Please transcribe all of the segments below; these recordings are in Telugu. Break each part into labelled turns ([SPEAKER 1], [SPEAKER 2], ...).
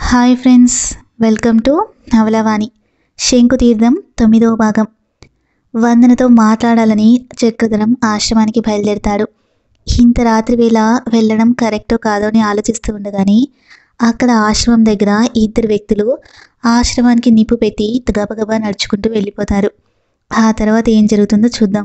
[SPEAKER 1] hi friends welcome to Navalavani Shankutheertham తొమ్మిదవ భాగం వందనతో మాట్లాడాలని చక్రధరం ఆశ్రమానికి బయలుదేరతాడు ఇంత రాత్రి వేళ వెళ్ళడం కరెక్టో కాదో అని ఆలోచిస్తూ ఉండగానే అక్కడ ఆశ్రమం దగ్గర ఇద్దరు వ్యక్తులు ఆశ్రమానికి నిప్పు పెట్టి గబగబా నడుచుకుంటూ వెళ్ళిపోతారు ఆ తర్వాత ఏం జరుగుతుందో చూద్దాం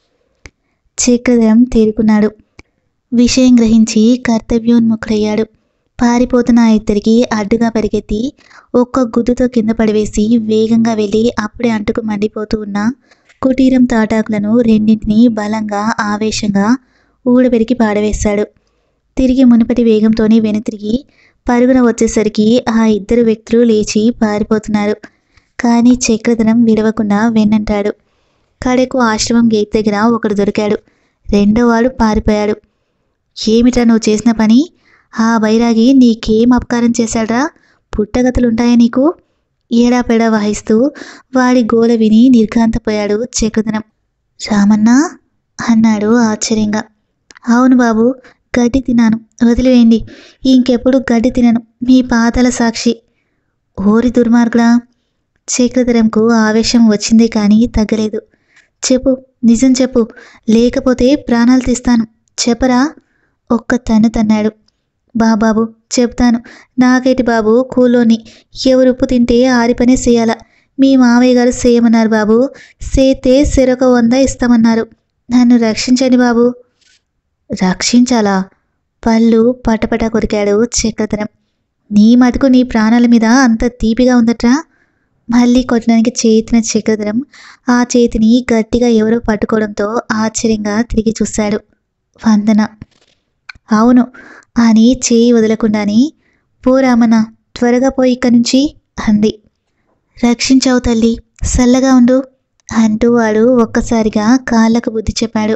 [SPEAKER 1] చక్రధరం తేరుకున్నాడు విషయం గ్రహించి కర్తవ్యోన్ముఖుడయ్యాడు పారిపోతున్న ఆ ఇద్దరికి అడ్డుగా పరిగెత్తి ఒక్క గుద్దుతో కింద పడివేసి వేగంగా వెళ్ళి అప్పుడే అంటుకు మండిపోతూ ఉన్న కుటీరం తాటాకులను రెండింటినీ బలంగా ఆవేశంగా ఊడబెరికి పాడవేశాడు తిరిగి మునుపటి వేగంతోనే వెనుతిరిగి పరుగున వచ్చేసరికి ఆ ఇద్దరు వ్యక్తులు లేచి పారిపోతున్నారు కానీ చక్రధరం విడవకుండా వెన్నంటాడు కడకు ఆశ్రమం గేట్ దగ్గర ఒకడు దొరికాడు రెండోవాడు పారిపోయాడు ఏమిటా నువ్వు చేసిన పని ఆ బైరాగి నీకేం అపకారం చేశాడ్రా పుట్టగతులుంటాయా నీకు ఏడాపెడా వాయిస్తూ వాడి గోల విని నిర్ఘాంతపోయాడు చక్రధనం రామన్నా అన్నాడు ఆశ్చర్యంగా అవును బాబు గడ్డి తిన్నాను వదిలివేయండి ఇంకెప్పుడు గడ్డి తినను మీ పాతల సాక్షి ఓరి దుర్మార్గుడా చక్రధరంకు ఆవేశం వచ్చిందే కానీ తగ్గలేదు చెప్పు నిజం చెప్పు లేకపోతే ప్రాణాలు తీస్తాను చెప్పరా ఒక్క తన్ను తన్నాడు బాబాబు చెప్తాను నాకేటి బాబు కూలోని ఎవరు ఉప్పు తింటే ఆరి పనే చేయాల మీ మావయ్య గారు చేయమన్నారు బాబు సేతే సెరొక వంద ఇస్తామన్నారు నన్ను రక్షించండి బాబు రక్షించాలా పళ్ళు పటపట కొరికాడు చక్రధరం నీ మటుకు నీ ప్రాణాల మీద అంత తీపిగా ఉందట్రా మళ్ళీ కొట్టడానికి చేతిన చక్రధరం ఆ చేతిని గట్టిగా ఎవరో పట్టుకోవడంతో ఆశ్చర్యంగా తిరిగి చూశాడు వందన అవును అని చేయి వదలకుండానే పో రామన్న త్వరగా పోయి ఇక్కడి నుంచి అంది రక్షించావు తల్లి చల్లగా ఉండు అంటూ వాడు ఒక్కసారిగా కాళ్ళకు బుద్ధి చెప్పాడు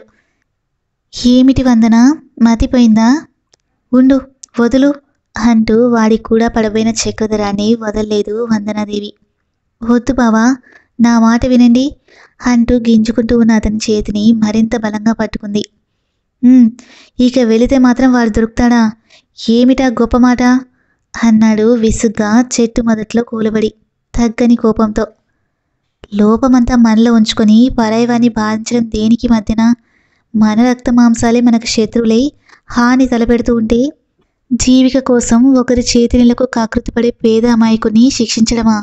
[SPEAKER 1] ఏమిటి వందన మతిపోయిందా ఉండు వదులు అంటూ వాడి కూడా పడబోయిన చక్రధరాన్ని వదలలేదు వందనాదేవి వద్దు బావా నా మాట వినండి అంటూ గింజుకుంటూ ఉన్న అతని చేతిని మరింత బలంగా పట్టుకుంది "ఉమ్, ఇక వెళితే మాత్రం వాడు దొరుకుతాడా ఏమిటా గొప్ప మాట అన్నాడు విసుగ్గా చెట్టు మొదట్లో కూలబడి తగ్గని కోపంతో లోపమంతా మనలో ఉంచుకొని పరాయివాన్ని బాధించడం దేనికి మధ్యన మన రక్త మాంసాలే మనకు శత్రువులై హాని తలపెడుతూ ఉంటే జీవిక కోసం ఒకరి చేతినిలకు కాకృతిపడే పేద అమాయకుని శిక్షించడమా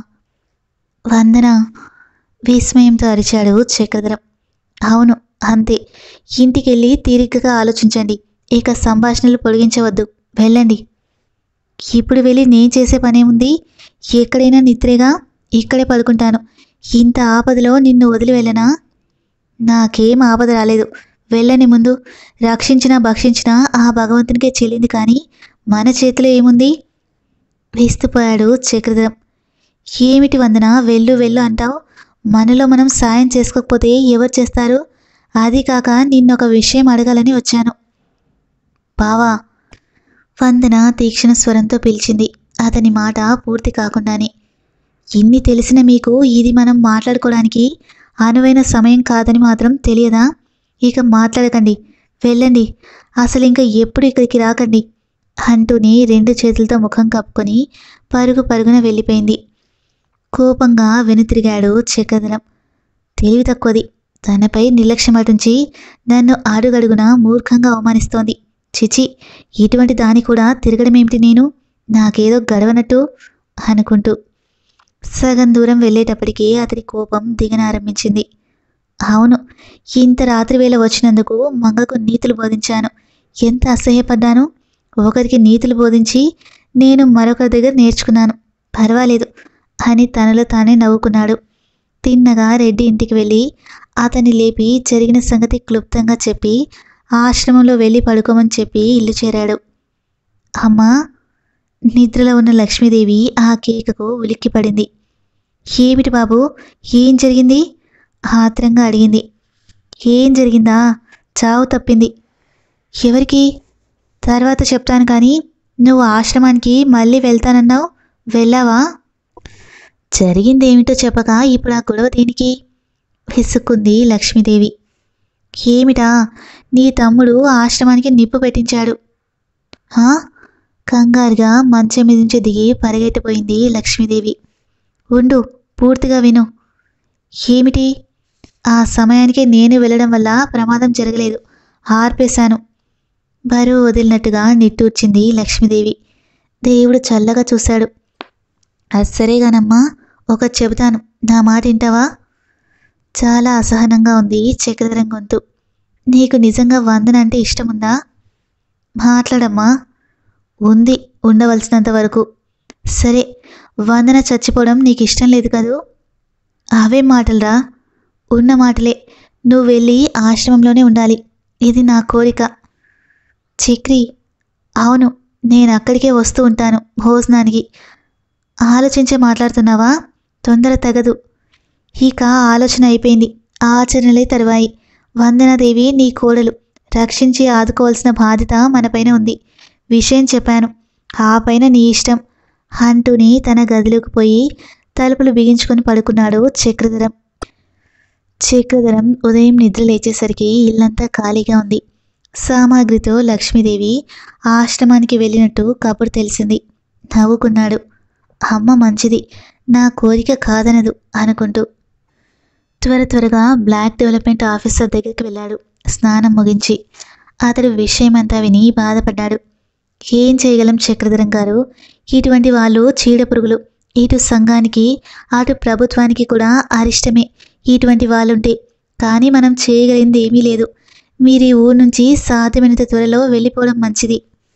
[SPEAKER 1] వందన విస్మయంతో అరిచాడు చక్రధరం అవును అంతే ఇంటికెళ్ళి తీరికగా ఆలోచించండి ఇక సంభాషణలు పొడిగించవద్దు వెళ్ళండి ఇప్పుడు వెళ్ళి నేను చేసే పనేముంది ఎక్కడైనా నిద్రేగా ఇక్కడే పడుకుంటాను ఇంత ఆపదలో నిన్ను వదిలి వెళ్ళనా నాకేం ఆపద రాలేదు వెళ్ళని ముందు రక్షించినా భక్షించినా ఆ భగవంతునికే చెల్లింది కానీ మన చేతిలో ఏముంది వేస్తుపోయాడు చక్రధరం ఏమిటి వందన వెళ్ళు వెళ్ళు అంటావు మనలో మనం సాయం చేసుకోకపోతే ఎవరు చేస్తారు అది కాక నిన్నొక విషయం అడగాలని వచ్చాను బావా వందన తీక్షణ స్వరంతో పిలిచింది అతని మాట పూర్తి కాకుండానే ఇన్ని తెలిసిన మీకు ఇది మనం మాట్లాడుకోవడానికి అనువైన సమయం కాదని మాత్రం తెలియదా ఇక మాట్లాడకండి వెళ్ళండి అసలు ఇంకా ఎప్పుడు ఇక్కడికి రాకండి అంటూనే రెండు చేతులతో ముఖం కప్పుకొని పరుగు పరుగున వెళ్ళిపోయింది కోపంగా వెనుతిరిగాడు చక్రధరం తెలివి తక్కువది తనపై నిర్లక్ష్యం అటుంచి నన్ను అడుగడుగునా మూర్ఖంగా అవమానిస్తోంది చిచి ఇటువంటి దాని కూడా తిరగడమేమిటి నేను నాకేదో గడవనట్టు అనుకుంటూ సగం దూరం వెళ్ళేటప్పటికీ అతడి కోపం దిగనారంభించింది అవును ఇంత రాత్రి వేళ వచ్చినందుకు మంగకు నీతులు బోధించాను ఎంత అసహ్యపడ్డాను ఒకరికి నీతులు బోధించి నేను మరొకరి దగ్గర నేర్చుకున్నాను పర్వాలేదు అని తనలో తానే నవ్వుకున్నాడు తిన్నగా రెడ్డి ఇంటికి వెళ్ళి అతన్ని లేపి జరిగిన సంగతి క్లుప్తంగా చెప్పి ఆశ్రమంలో వెళ్ళి పడుకోమని చెప్పి ఇల్లు చేరాడు అమ్మా నిద్రలో ఉన్న లక్ష్మీదేవి ఆ కేకకు ఉలిక్కిపడింది ఏమిటి బాబు ఏం జరిగింది ఆత్రంగా అడిగింది ఏం జరిగిందా చావు తప్పింది ఎవరికి తర్వాత చెప్తాను కానీ నువ్వు ఆశ్రమానికి మళ్ళీ వెళ్తానన్నావు వెళ్ళావా జరిగిందేమిటో చెప్పక ఇప్పుడు ఆ గొడవ దేనికి విసుక్కుంది లక్ష్మీదేవి ఏమిటా నీ తమ్ముడు ఆశ్రమానికి నిప్పు పెట్టించాడు హా కంగారుగా మంచం మీద నుంచి దిగి పరిగెట్టిపోయింది లక్ష్మీదేవి ఉండు పూర్తిగా విను ఏమిటి ఆ సమయానికి నేను వెళ్ళడం వల్ల ప్రమాదం జరగలేదు ఆర్పేశాను బరువు వదిలినట్టుగా నిట్టూర్చింది లక్ష్మీదేవి దేవుడు చల్లగా చూశాడు అస్సరేగానమ్మా ఒక చెబుతాను నా మాట వింటావా చాలా అసహనంగా ఉంది చక్రధరం గొంతు నీకు నిజంగా వందన అంటే ఇష్టం ఉందా మాట్లాడమ్మా ఉంది ఉండవలసినంత వరకు సరే వందన చచ్చిపోవడం నీకు ఇష్టం లేదు కదూ అవే మాటలరా ఉన్న మాటలే నువ్వు వెళ్ళి ఆశ్రమంలోనే ఉండాలి ఇది నా కోరిక చక్రి అవును నేను అక్కడికే వస్తూ ఉంటాను భోజనానికి ఆలోచించే మాట్లాడుతున్నావా తొందర తగదు ఇక ఆలోచన అయిపోయింది ఆచరణలే తరువాయి వందనాదేవి నీ కోడలు రక్షించి ఆదుకోవాల్సిన బాధ్యత మనపైన ఉంది విషయం చెప్పాను ఆ పైన నీ ఇష్టం అంటూని తన గదిలోకి పోయి తలుపులు బిగించుకొని పడుకున్నాడు చక్రధరం చక్రధరం ఉదయం నిద్ర లేచేసరికి ఇల్లంతా ఖాళీగా ఉంది సామాగ్రితో లక్ష్మీదేవి ఆశ్రమానికి వెళ్ళినట్టు కబురు తెలిసింది నవ్వుకున్నాడు అమ్మ మంచిది నా కోరిక కాదనదు అనుకుంటూ త్వర త్వరగా బ్లాక్ డెవలప్మెంట్ ఆఫీసర్ దగ్గరికి వెళ్ళాడు స్నానం ముగించి అతడు విషయమంతా విని బాధపడ్డాడు ఏం చేయగలం చక్రధరం గారు ఇటువంటి వాళ్ళు చీడపురుగులు ఇటు సంఘానికి అటు ప్రభుత్వానికి కూడా అరిష్టమే ఇటువంటి వాళ్ళుంటే కానీ మనం చేయగలిగింది ఏమీ లేదు మీరు ఈ ఊరు నుంచి సాధ్యమైనంత త్వరలో వెళ్ళిపోవడం మంచిది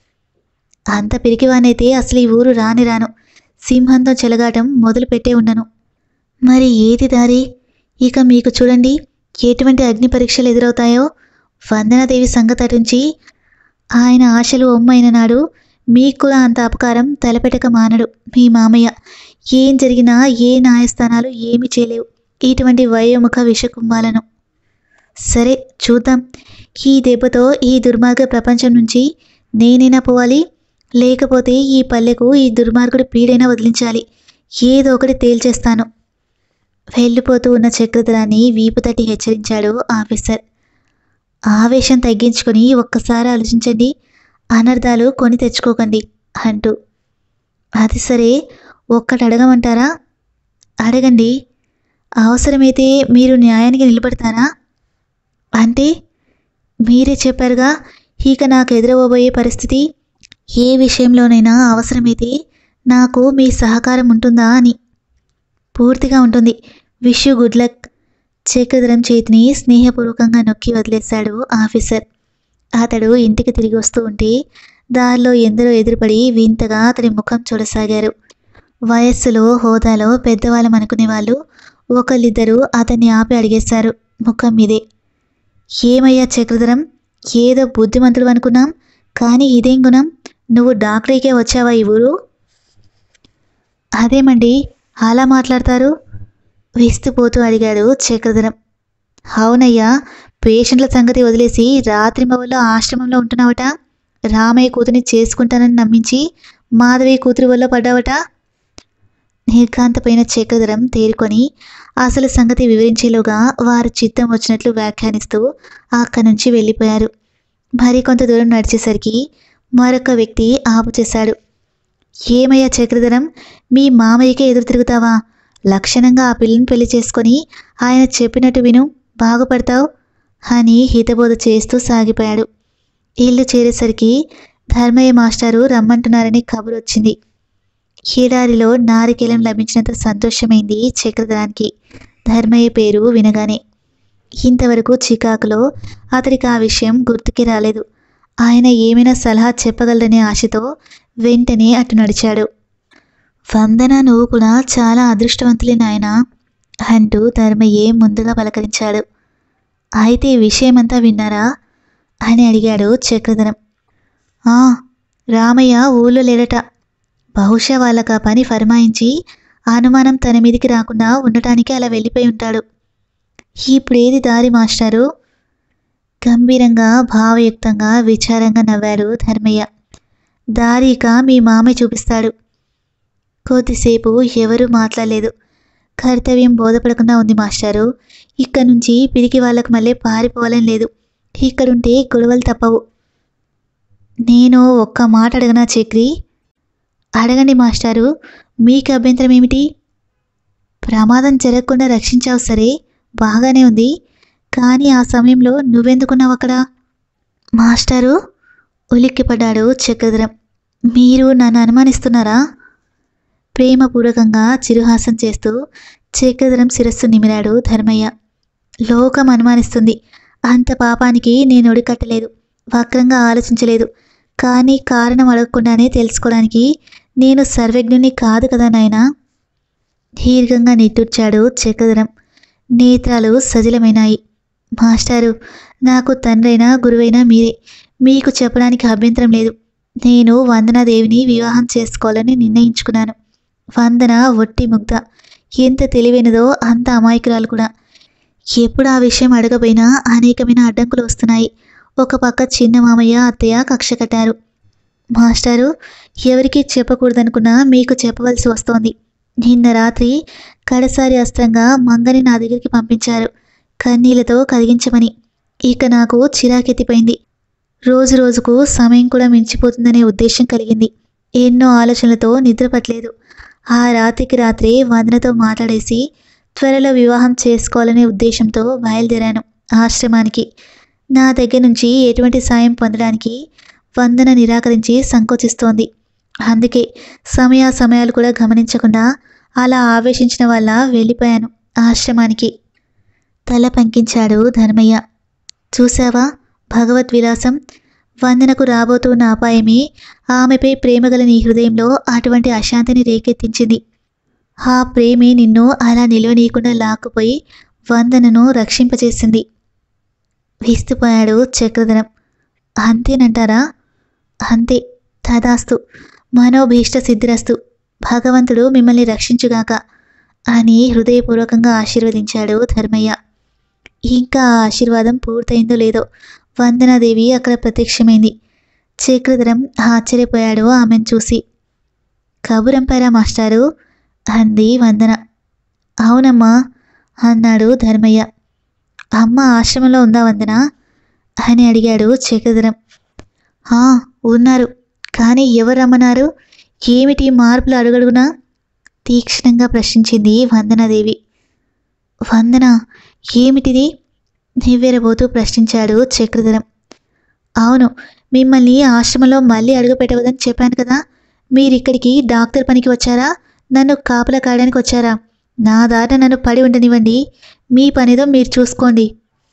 [SPEAKER 1] అంత పిరికివానైతే అసలు ఈ ఊరు రాని రాను సింహంతో చెలగాటం మొదలు పెట్టే ఉండను మరి ఏది దారి ఇక మీకు చూడండి ఎటువంటి అగ్ని పరీక్షలు ఎదురవుతాయో వందనాదేవి సంగతి అటుంచి ఆయన ఆశలు ఒమ్మైన నాడు మీకు కూడా అంత అపకారం తలపెట్టక మానడు మీ మామయ్య ఏం జరిగినా ఏ న్యాయస్థానాలు ఏమీ చేయలేవు ఇటువంటి వయోముఖ విషకుంభాలను సరే చూద్దాం ఈ దెబ్బతో ఈ దుర్మార్గ ప్రపంచం నుంచి నేనైనా పోవాలి లేకపోతే ఈ పల్లెకు ఈ దుర్మార్గుడి పీడైనా వదిలించాలి ఏదో ఒకటి తేల్చేస్తాను వెళ్ళిపోతూ ఉన్న చక్రధరాన్ని వీపు తట్టి హెచ్చరించాడు ఆఫీసర్ ఆవేశం తగ్గించుకొని ఒక్కసారి ఆలోచించండి అనర్థాలు కొని తెచ్చుకోకండి అంటూ అది సరే ఒక్కటి అడగమంటారా అడగండి అవసరమైతే మీరు న్యాయానికి నిలబడతారా అంటే మీరే చెప్పారుగా ఇక నాకు ఎదురవబోయే పరిస్థితి ఏ విషయంలోనైనా అవసరమైతే నాకు మీ సహకారం ఉంటుందా అని పూర్తిగా ఉంటుంది wish you good luck Chakradharam చేతిని స్నేహపూర్వకంగా నొక్కి వదిలేశాడు ఆఫీసర్ అతడు ఇంటికి తిరిగి వస్తూ ఉంటే దారిలో ఎందరో ఎదురుపడి వింతగా అతని ముఖం చూడసాగారు వయస్సులో హోదాలో పెద్దవాళ్ళం అనుకునే వాళ్ళు ఒకళ్ళిద్దరూ అతన్ని ఆపి అడిగేశారు ముఖం మీదే ఏమయ్యా చక్రధరం ఏదో బుద్ధిమంతుడు అనుకున్నాం కానీ ఇదేం గుణం నువ్వు డాక్టరీకే వచ్చావా ఈ ఊరు అదేమండి అలా మాట్లాడతారు విస్తుపోతూ అడిగాడు చక్రధరం అవునయ్యా పేషెంట్ల సంగతి వదిలేసి రాత్రి మవల్లో ఆశ్రమంలో ఉంటున్నావట రామయ్య కూతుని చేసుకుంటానని నమ్మించి మాధవి కూతురు వల్ల పడ్డావట నిర్ఘాంతపైన చక్రధరం తేరుకొని అసలు సంగతి వివరించేలోగా వారు చిత్తం వచ్చినట్లు వ్యాఖ్యానిస్తూ అక్కడి నుంచి వెళ్ళిపోయారు మరి కొంత దూరం నడిచేసరికి మరొక వ్యక్తి ఆపు చేశాడు ఏమయ్యా చక్రధరం మీ మామయ్యకే ఎదురు తిరుగుతావా లక్షణంగా ఆ పిల్లని పెళ్లి చేసుకొని ఆయన చెప్పినట్టు విను బాగుపడతావు అని హితబోధ చేస్తూ సాగిపోయాడు ఇల్లు చేరేసరికి ధర్మయ్య మాస్టారు రమ్మంటున్నారని కబురు వచ్చింది హీడారిలో నారికేలం లభించినంత సంతోషమైంది చక్రధరానికి ధర్మయ్య పేరు వినగానే ఇంతవరకు చికాకులో అతడికి ఆ విషయం గుర్తుకి రాలేదు ఆయన ఏమైనా సలహా చెప్పగలరనే ఆశతో వెంటనే అటు నడిచాడు వందన నువ్వు కూడా చాలా అదృష్టవంతులే నాయనా అంటూ ధర్మయ్యే ముందుగా పలకరించాడు అయితే ఈ విషయమంతా విన్నారా అని అడిగాడు చక్రధరం "ఆ, రామయ్య ఊళ్ళో లేడట బహుశా వాళ్ళకి ఆ పని ఫర్మాయించి ఆ అనుమానం తన మీదికి రాకుండా ఉండటానికి అలా వెళ్ళిపోయి ఉంటాడు ఇప్పుడేది దారి మాస్టారు గంభీరంగా భావయుక్తంగా విచారంగా నవ్వాడు ధర్మయ్య దారి ఇక మీ మామయ్య చూపిస్తాడు కొద్దిసేపు ఎవరూ మాట్లాడలేదు కర్తవ్యం బోధపడకుండా ఉంది మాస్టారు ఇక్కడ నుంచి పిరికి వాళ్ళకు మళ్ళీ పారిపోవాలని లేదు ఇక్కడుంటే గొడవలు తప్పవు నేను ఒక్క మాట అడగనా చక్రి అడగండి మాస్టారు మీకు అభ్యంతరం ఏమిటి ప్రమాదం జరగకుండా రక్షించావు సరే బాగానే ఉంది కానీ ఆ సమయంలో నువ్వెందుకున్నావు అక్కడ మాస్టారు ఉలిక్కిపడ్డాడు చక్రధరం మీరు నన్ను అనుమానిస్తున్నారా ప్రేమపూర్వకంగా చిరుహాసం చేస్తూ చక్రధరం శిరస్సు నిమిరాడు ధర్మయ్య లోకం అనుమానిస్తుంది అంత పాపానికి నేను ఒడికట్టలేదు వక్రంగా ఆలోచించలేదు కానీ కారణం అడగకుండానే తెలుసుకోవడానికి నేను సర్వజ్ఞుని కాదు కదా నాయనా దీర్ఘంగా నిట్టూర్చాడు చక్రధరం నేత్రాలు సజలమైనాయి మాస్టారు నాకు తండ్రైనా గురువైనా మీరే మీకు చెప్పడానికి అభ్యంతరం లేదు నేను వందనాదేవిని వివాహం చేసుకోవాలని నిర్ణయించుకున్నాను వందన ఒట్టి ముగ్ధ ఎంత తెలివైనదో అంత అమాయకురాలు కూడా ఎప్పుడు ఆ విషయం అడగపోయినా అనేకమైన అడ్డంకులు వస్తున్నాయి ఒక పక్క చిన్న మామయ్య అత్తయ్య కక్ష కట్టారు మాస్టారు ఎవరికి చెప్పకూడదనుకున్నా మీకు చెప్పవలసి వస్తోంది నిన్న రాత్రి కడసారి అస్త్రంగా మంగని నా దగ్గరికి పంపించారు కన్నీళ్లతో కరిగించమని ఇక నాకు చిరాకెత్తిపోయింది రోజు రోజుకు సమయం కూడా మించిపోతుందనే ఉద్దేశం కలిగింది ఎన్నో ఆలోచనలతో నిద్రపట్టలేదు ఆ రాత్రికి రాత్రే వందనతో మాట్లాడేసి త్వరలో వివాహం చేసుకోవాలనే ఉద్దేశంతో బయలుదేరాను ఆశ్రమానికి నా దగ్గర నుంచి ఎటువంటి సాయం పొందడానికి వందన నిరాకరించి సంకోచిస్తోంది అందుకే సమయ సమయాలు కూడా గమనించకుండా అలా ఆవేశించిన వల్ల వెళ్ళిపోయాను ఆశ్రమానికి తల పంకించాడు ధర్మయ్య చూసావా భగవద్ విలాసం వందనకు రాబోతున్న అపాయమే ఆమెపై ప్రేమగల నీ హృదయంలో అటువంటి అశాంతిని రేకెత్తించింది ఆ ప్రేమే నిన్ను అలా నిలవనీయకుండా లాక్కుపోయి వందనను రక్షింపచేసింది విస్తుపోయాడు చక్రధరం అంతేనంటారా అంతే తదాస్తు మనోభీష్ట సిద్ధిరస్తు భగవంతుడు మిమ్మల్ని రక్షించుగాక అని హృదయపూర్వకంగా ఆశీర్వదించాడు ధర్మయ్య ఇంకా ఆ ఆశీర్వాదం పూర్తయిందో లేదో వందనాదేవి అక్కడ ప్రత్యక్షమైంది చక్రధరం ఆశ్చర్యపోయాడు ఆమెను చూసి కబురంపారా మాస్టారు అంది వందన అవునమ్మా అన్నాడు ధర్మయ్య అమ్మ ఆశ్రమంలో ఉందా వందన అని అడిగాడు చక్రధరం "ఆ, ఉన్నారు కానీ ఎవరు రమ్మన్నారు ఏమిటి మార్పులు అడుగడుగునా తీక్షణంగా ప్రశ్నించింది వందనాదేవి వందన ఏమిటిది నివ్వెరబోతూ ప్రశ్నించాడు చక్రధరం అవును మిమ్మల్ని ఆశ్రమంలో మళ్ళీ అడుగు పెట్టవద్దని చెప్పాను కదా మీరిక్కడికి డాక్టర్ పనికి వచ్చారా నన్ను కాపలా కాయడానికి వచ్చారా నా దారిన నన్ను పడి ఉండనివ్వండి మీ పనిదో మీరు చూసుకోండి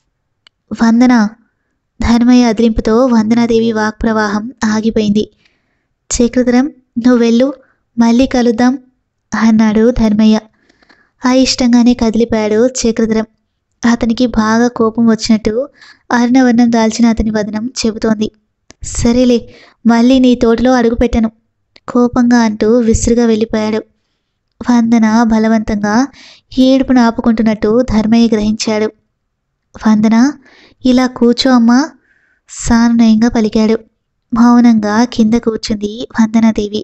[SPEAKER 1] వందన ధర్మయ్య అదిరింపుతో వందనాదేవి వాక్ ప్రవాహం ఆగిపోయింది చక్రధరం నువ్వు వెళ్ళు మళ్ళీ కలుద్దాం అన్నాడు ధర్మయ్య అయిష్టంగానే కదిలిపోయాడు చక్రధరం అతనికి బాగా కోపం వచ్చినట్టు అరుణవర్ణం దాల్చిన అతని వదనం చెబుతోంది సరేలే మళ్ళీ నీ తోటలో అడుగుపెట్టను కోపంగా అంటూ విసురుగా వెళ్ళిపోయాడు వందన బలవంతంగా ఏడుపును ఆపుకుంటున్నట్టు ధర్మయ్య గ్రహించాడు వందన ఇలా కూర్చో అమ్మా సానునయంగా పలికాడు మౌనంగా కింద కూర్చుంది వందనాదేవి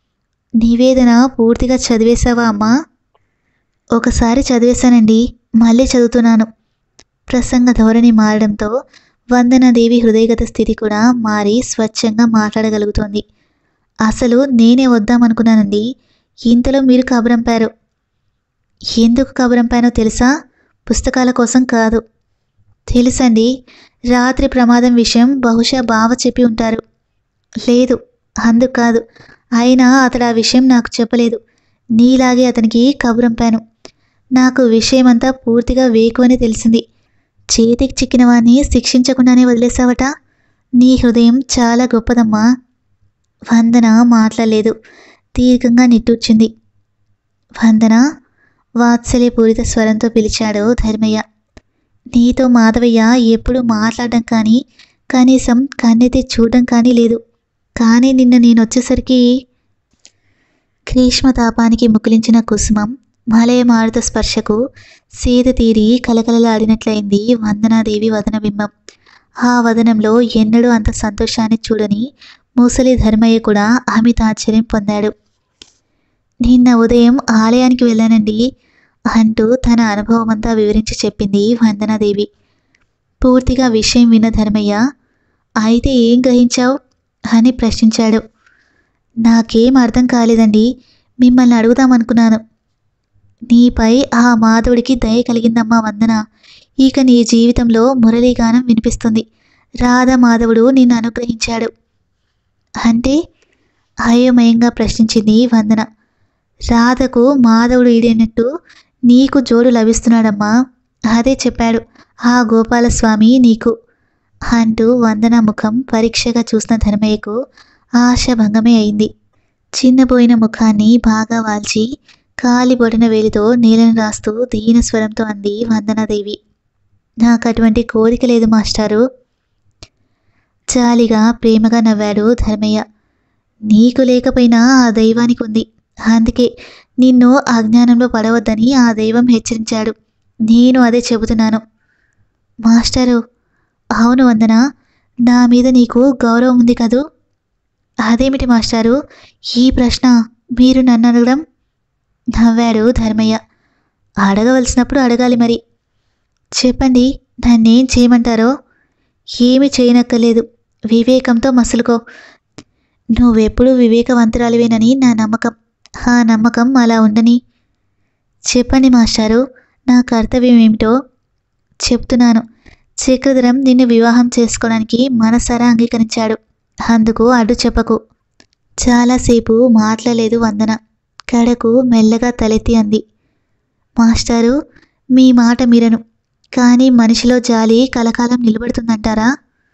[SPEAKER 1] నివేదన పూర్తిగా చదివేశావా అమ్మా ఒకసారి చదివేశానండి మళ్ళీ చదువుతున్నాను ప్రసంగ ధోరణి మారడంతో వందనాదేవి హృదయగత స్థితి కూడా మారి స్వచ్ఛంగా మాట్లాడగలుగుతోంది అసలు నేనే వద్దామనుకున్నానండి ఇంతలో మీరు కబురంపారు ఎందుకు కబురంపానో తెలుసా పుస్తకాల కోసం కాదు తెలుసండి రాత్రి ప్రమాదం విషయం బహుశా బావ చెప్పి ఉంటారు లేదు అందుకు కాదు అయినా అతడు ఆ విషయం నాకు చెప్పలేదు నీలాగే అతనికి కబురంపాను నాకు విషయమంతా పూర్తిగా వేకువని తెలిసింది చేతికి చిక్కిన వాణ్ణి శిక్షించకుండానే వదిలేసావట నీ హృదయం చాలా గొప్పదమ్మా వందన మాట్లాడలేదు దీర్ఘంగా నిట్టూర్చింది వందన వాత్సల్యపూరిత స్వరంతో పిలిచాడు ధర్మయ్య నీతో మాధవయ్య ఎప్పుడు మాట్లాడడం కానీ కనీసం కన్నెత్తి చూడడం కానీ లేదు కానీ నిన్న నేను వచ్చేసరికి గ్రీష్మతాపానికి ముకులించిన కుసుమం మలయ మారుత స్పర్శకు సీద తీరి కలకలలాడినట్లయింది వందనాదేవి వదనబింబం ఆ వదనంలో ఎన్నడూ అంత సంతోషాన్ని చూడని ముసలి ధర్మయ్య కూడా అమిత ఆశ్చర్యం పొందాడు నిన్న ఉదయం ఆలయానికి వెళ్ళానండి అంటూ తన అనుభవమంతా వివరించి చెప్పింది వందనాదేవి పూర్తిగా విషయం విన్న ధర్మయ్య అయితే ఏం గ్రహించావు అని ప్రశ్నించాడు నాకేం అర్థం కాలేదండి మిమ్మల్ని అడుగుదామనుకున్నాను నీపై ఆ మాధవుడికి దయ కలిగిందమ్మా వందన ఇక నీ జీవితంలో మురళీగానం వినిపిస్తుంది రాధా మాధవుడు నిన్ను అనుగ్రహించాడు అంటే అయోమయంగా ప్రశ్నించింది వందన రాధకు మాధవుడు ఈడైనట్టు నీకు జోడు లభిస్తున్నాడమ్మా అదే చెప్పాడు ఆ గోపాలస్వామి నీకు అంటూ వందన ముఖం పరీక్షగా చూసిన ధర్మయ్యకు ఆశాభంగమే అయింది చిన్నపోయిన ముఖాన్ని బాగా వాల్చి కాలి బొడిన వేలితో నీళ్ళను రాస్తూ దీన స్వరంతో అంది వందనాదేవి నాకు అటువంటి కోరిక లేదు మాస్టారు జాలిగా ప్రేమగా నవ్వాడు ధర్మయ్య నీకు లేకపోయినా ఆ దైవానికి ఉంది అందుకే నిన్ను అజ్ఞానంలో పడవద్దని ఆ దైవం హెచ్చరించాడు నేను అదే చెబుతున్నాను మాస్టరు అవును వందన నా మీద నీకు గౌరవం ఉంది కదూ అదేమిటి మాస్టారు ఈ ప్రశ్న మీరు నన్ను అడగడం నవ్వాడు ధర్మయ్య అడగవలసినప్పుడు అడగాలి మరి చెప్పండి నన్నేం చేయమంటారో ఏమి చేయనక్కర్లేదు వివేకంతో మసులుకో నువ్వెప్పుడూ వివేకవంతురాలివేనని నా నమ్మకం ఆ నమ్మకం అలా ఉండని చెప్పండి మాస్టారు నా కర్తవ్యం ఏమిటో చెప్తున్నాను చక్రధరం నిన్ను వివాహం చేసుకోవడానికి మనసారా అంగీకరించాడు అందుకు అడ్డు చెప్పకు చాలాసేపు మాట్లాడలేదు వందన కడకు మెల్లగా తలెత్తి అంది మాస్టారు మీ మాట మీరను కానీ మనిషిలో జాలి కలకాలం నిలబడుతుందంటారా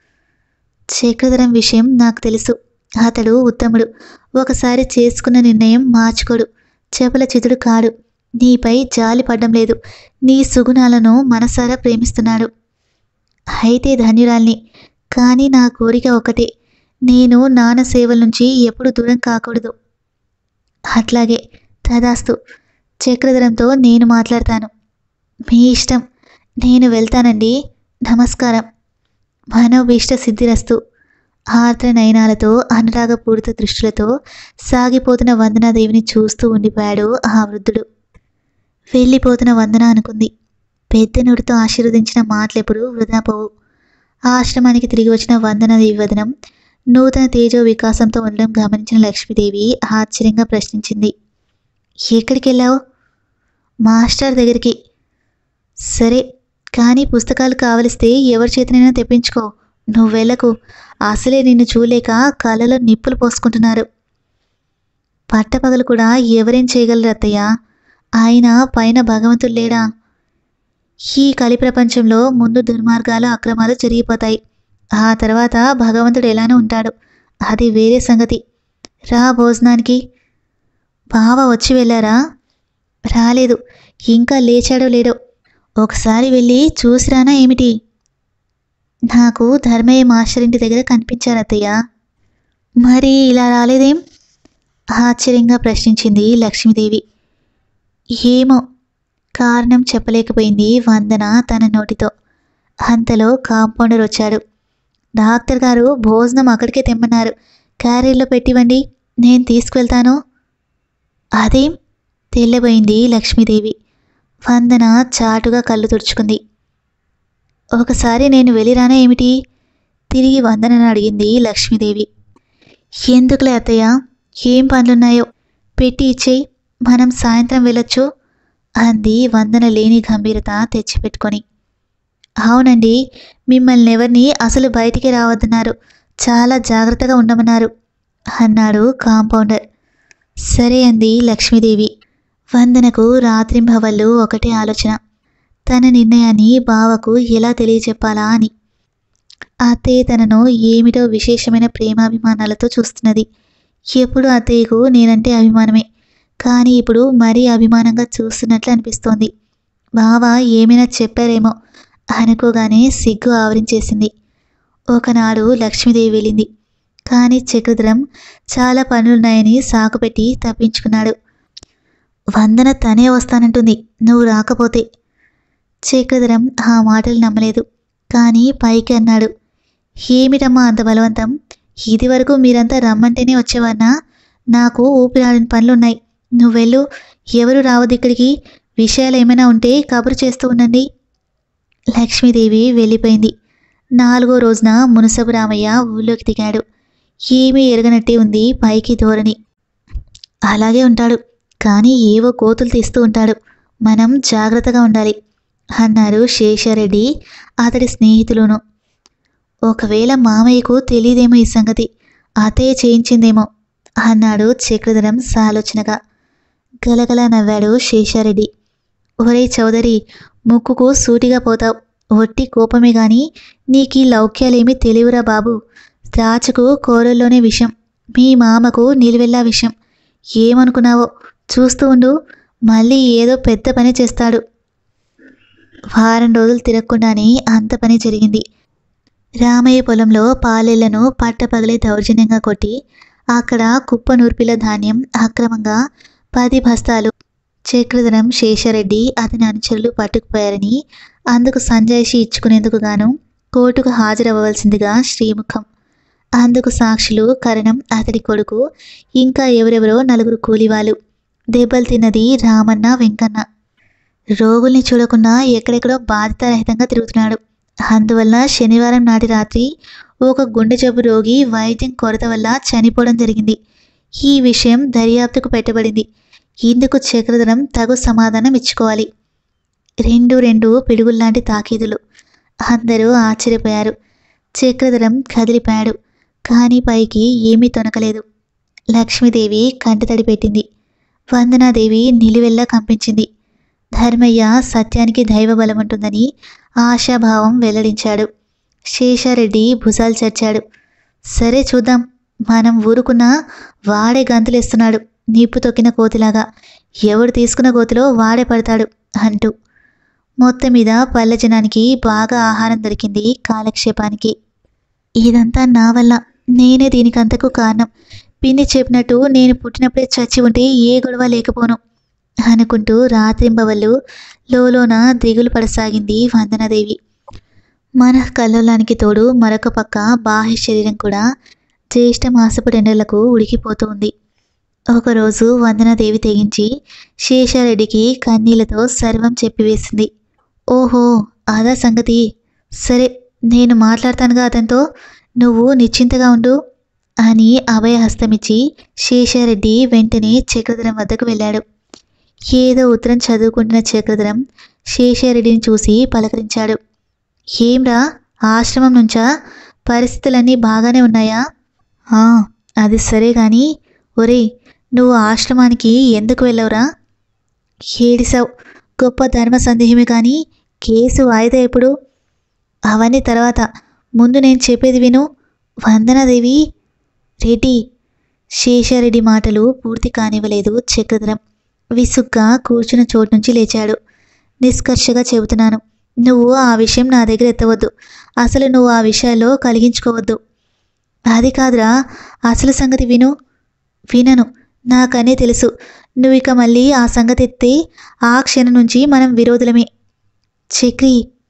[SPEAKER 1] చక్రధరం విషయం నాకు తెలుసు అతడు ఉత్తముడు ఒకసారి చేసుకున్న నిర్ణయం మార్చుకోడు చెపల చితుడు కాడు నీపై జాలి పడ్డం లేదు నీ సుగుణాలను మనసారా ప్రేమిస్తున్నాడు అయితే ధన్యురాల్ని కానీ నా కోరిక ఒకటే నేను నాన్న సేవల నుంచి ఎప్పుడు దూరం కాకూడదు అట్లాగే తదాస్తు చక్రధరంతో నేను మాట్లాడతాను మీ ఇష్టం నేను వెళ్తానండి నమస్కారం మనోభీష్ట సిద్ధిరస్తు ఆర్ద్ర నయనాలతో అనురాగపూరిత దృష్టిలతో సాగిపోతున్న వందనాదేవిని చూస్తూ ఉండిపోయాడు ఆ వృద్ధుడు వెళ్ళిపోతున్న వందన అనుకుంది పెద్ద నోటితో ఆశీర్వదించిన మాటలెప్పుడు వృధా పోవు ఆశ్రమానికి తిరిగి వచ్చిన వందనాదేవి వదనం నూతన తేజో వికాసంతో ఉండడం గమనించిన లక్ష్మీదేవి ఆశ్చర్యంగా ప్రశ్నించింది ఎక్కడికి వెళ్ళావు మాస్టర్ దగ్గరికి సరే కానీ పుస్తకాలు కావలిస్తే ఎవరి చేతనైనా తెప్పించుకో నువ్వు వెళ్ళకు అసలే నిన్ను చూలేక కళ్ళలో నిప్పులు పోసుకుంటున్నారు పట్టపగలు కూడా ఎవరేం చేయగలరు అత్తయ్య ఆయన పైన భగవంతుడు లేడా ఈ కలి ప్రపంచంలో ముందు దుర్మార్గాలు అక్రమాలు జరిగిపోతాయి ఆ తర్వాత భగవంతుడు ఎలానో ఉంటాడు అది వేరే సంగతి రా భోజనానికి బావ వచ్చి వెళ్ళారా రాలేదు ఇంకా లేచాడో లేడో ఒకసారి వెళ్ళి చూసిరానా ఏమిటి నాకు ధర్మయ్య మాస్టర్ ఇంటి దగ్గర కనిపించారు అత్తయ్య మరి ఇలా రాలేదేం ఆశ్చర్యంగా ప్రశ్నించింది లక్ష్మీదేవి ఏమో కారణం చెప్పలేకపోయింది వందన తన నోటితో అంతలో కాంపౌండర్ వచ్చాడు డాక్టర్ గారు భోజనం అక్కడికే తెమ్మన్నారు క్యారీర్లో పెట్టివ్వండి నేను తీసుకువెళ్తాను అదేం తెల్లబోయింది లక్ష్మీదేవి వందన చాటుగా కళ్ళు తుడుచుకుంది ఒకసారి నేను వెళ్ళిరానా ఏమిటి తిరిగి వందనని అడిగింది లక్ష్మీదేవి ఎందుకులే అత్తయ్య ఏం పనులున్నాయో పెట్టి ఇచ్చేయి మనం సాయంత్రం వెళ్ళొచ్చు అంది వందన లేని గంభీరత తెచ్చిపెట్టుకొని అవునండి మిమ్మల్ని ఎవరిని అసలు బయటికి రావద్దన్నారు చాలా జాగ్రత్తగా ఉండమన్నారు అన్నాడు కాంపౌండర్ సరే అంది లక్ష్మీదేవి వందనకు రాత్రింభవళ్ళు ఒకటే ఆలోచన తన నిర్ణయాన్ని బావకు ఎలా తెలియచెప్పాలా అని అత్తయ్య తనను ఏమిటో విశేషమైన ప్రేమాభిమానాలతో చూస్తున్నది ఎప్పుడు అత్తయ్యకు నేనంటే అభిమానమే కానీ ఇప్పుడు మరీ అభిమానంగా చూస్తున్నట్లు అనిపిస్తోంది బావ ఏమైనా చెప్పారేమో అనుకోగానే సిగ్గు ఆవరించేసింది ఒకనాడు లక్ష్మీదేవి వెళ్ళింది కానీ చక్రధరం చాలా పనులున్నాయని సాకుపెట్టి తప్పించుకున్నాడు వందన తనే వస్తానంటుంది నువ్వు రాకపోతే చక్రధరం ఆ మాటలు నమ్మలేదు కానీ పైకి అన్నాడు ఏమిటమ్మా అంత బలవంతం ఇది వరకు మీరంతా రమ్మంటేనే వచ్చేవాన్నా నాకు ఊపిరాడిన పనులున్నాయి నువ్వెళ్ళు ఎవరు రావద్దు ఇక్కడికి విషయాలు ఏమైనా ఉంటే కబురు చేస్తూ ఉండండి లక్ష్మీదేవి వెళ్ళిపోయింది నాలుగో రోజున మునసబు రామయ్య ఊళ్ళోకి దిగాడు ఏమీ ఎరగనట్టే ఉంది పైకి ధోరణి అలాగే ఉంటాడు కానీ ఏవో కోతులు తీస్తూ ఉంటాడు మనం జాగ్రత్తగా ఉండాలి అన్నారు శేషారెడ్డి అతడి స్నేహితులును ఒకవేళ మామయ్యకు తెలియదేమో ఈ సంగతి అతే చేయించిందేమో అన్నాడు చక్రధరం సాలోచనగా గలగల నవ్వాడు శేషారెడ్డి ఒరే చౌదరి ముక్కుకు సూటిగా పోతావు ఒట్టి కోపమే గాని నీకీ లౌక్యాలేమీ తెలియవురా బాబు ద్రాచకు కూరల్లోనే విషం మీ మామకు నిలువెల్లా విషం ఏమనుకున్నావో చూస్తూ ఉండు మళ్ళీ ఏదో పెద్ద పని చేస్తాడు వారం రోజులు తిరగకుండానే అంత పని జరిగింది రామయ్య పొలంలో పాలెళ్లను పట్టపగలే దౌర్జన్యంగా కొట్టి అక్కడ కుప్ప నూర్పిల ధాన్యం అక్రమంగా పది బస్తాలు చక్రధరం శేషారెడ్డి అతని అనుచరులు పట్టుకుపోయారని అందుకు సంజాయిషి ఇచ్చుకునేందుకు గాను కోర్టుకు హాజరవ్వవలసిందిగా శ్రీముఖం అందుకు సాక్షులు కరణం అతడి కొడుకు ఇంకా ఎవరెవరో నలుగురు కూలివాళ్ళు దెబ్బలు తిన్నది రామన్న వెంకన్న రోగుల్ని చూడకుండా ఎక్కడెక్కడో బాధితరహితంగా తిరుగుతున్నాడు అందువల్ల శనివారం నాటి రాత్రి ఒక గుండె జబ్బు రోగి వైద్యం కొరత వల్ల చనిపోవడం జరిగింది ఈ విషయం దర్యాప్తుకు పెట్టబడింది ఇందుకు చక్రధరం తగు సమాధానం ఇచ్చుకోవాలి రెండు రెండు పిడుగుల్లాంటి తాకీదులు అందరూ ఆశ్చర్యపోయారు చక్రధరం కదిలిపోయాడు కానీ పైకి ఏమీ తొనకలేదు లక్ష్మీదేవి కంటతడి పెట్టింది వందనాదేవి నిలువెల్లా కంపించింది ధర్మయ్య సత్యానికి దైవ బలం ఉంటుందని ఆశాభావం వెల్లడించాడు శేషారెడ్డి భుజాలు చర్చాడు సరే చూద్దాం మనం ఊరుకున్నా వాడే గంతులేస్తున్నాడు నిప్పు తొక్కిన కోతిలాగా ఎవడు తీసుకున్న కోతిలో వాడే పడతాడు అంటూ మొత్తం మీద పల్లె జనానికి బాగా ఆహారం దొరికింది కాలక్షేపానికి ఇదంతా నా వల్ల నేనే దీనికంతకు కారణం పిన్ని చెప్పినట్టు నేను పుట్టినప్పుడే చచ్చి ఉంటే ఏ గొడవ లేకపోను అనుకుంటూ రాత్రింబవళ్ళు లోలోన దిగులు పడసాగింది వందనాదేవి మన కల్లోలానికి తోడు మరొక పక్క బాహ్య శరీరం కూడా జ్యేష్ఠ మాసపు రెండేళ్లకు ఉడికిపోతూ ఉంది ఒకరోజు వందనాదేవి తెగించి శేషారెడ్డికి కన్నీళ్లతో సర్వం చెప్పివేసింది ఓహో అదా సంగతి సరే నేను మాట్లాడతానుగా అతనితో నువ్వు నిశ్చింతగా ఉండు అని అభయహస్తమిచ్చి శేషారెడ్డి వెంటనే చక్రధరం వద్దకు వెళ్ళాడు ఏదో ఉత్తరం చదువుకుంటున్న చక్రధరం శేషారెడ్డిని చూసి పలకరించాడు ఏంరా ఆశ్రమం నుంచా పరిస్థితులన్నీ బాగానే ఉన్నాయా "ఆ, అది సరే కానీ ఒరే నువ్వు ఆశ్రమానికి ఎందుకు వెళ్ళవురా ఏడిసావు గొప్ప ధర్మ సందేహమే కానీ కేసు వాయిదా ఎప్పుడు అవన్నీ తర్వాత ముందు నేను చెప్పేది విను వందనాదేవి రెడ్డి శేషారెడ్డి మాటలు పూర్తి కానివ్వలేదు చక్రధరం విసుగ్గా కూర్చున్న చోటు నుంచి లేచాడు నిష్కర్షగా చెబుతున్నాను నువ్వు ఆ విషయం నా దగ్గర ఎత్తవద్దు అసలు నువ్వు ఆ విషయాల్లో కలిగించుకోవద్దు అది కాదురా అసలు సంగతి విను వినను నాకనే తెలుసు నువ్వు ఇక మళ్ళీ ఆ సంగతి ఎత్తే ఆ క్షణం నుంచి మనం విరోధులమే చక్రి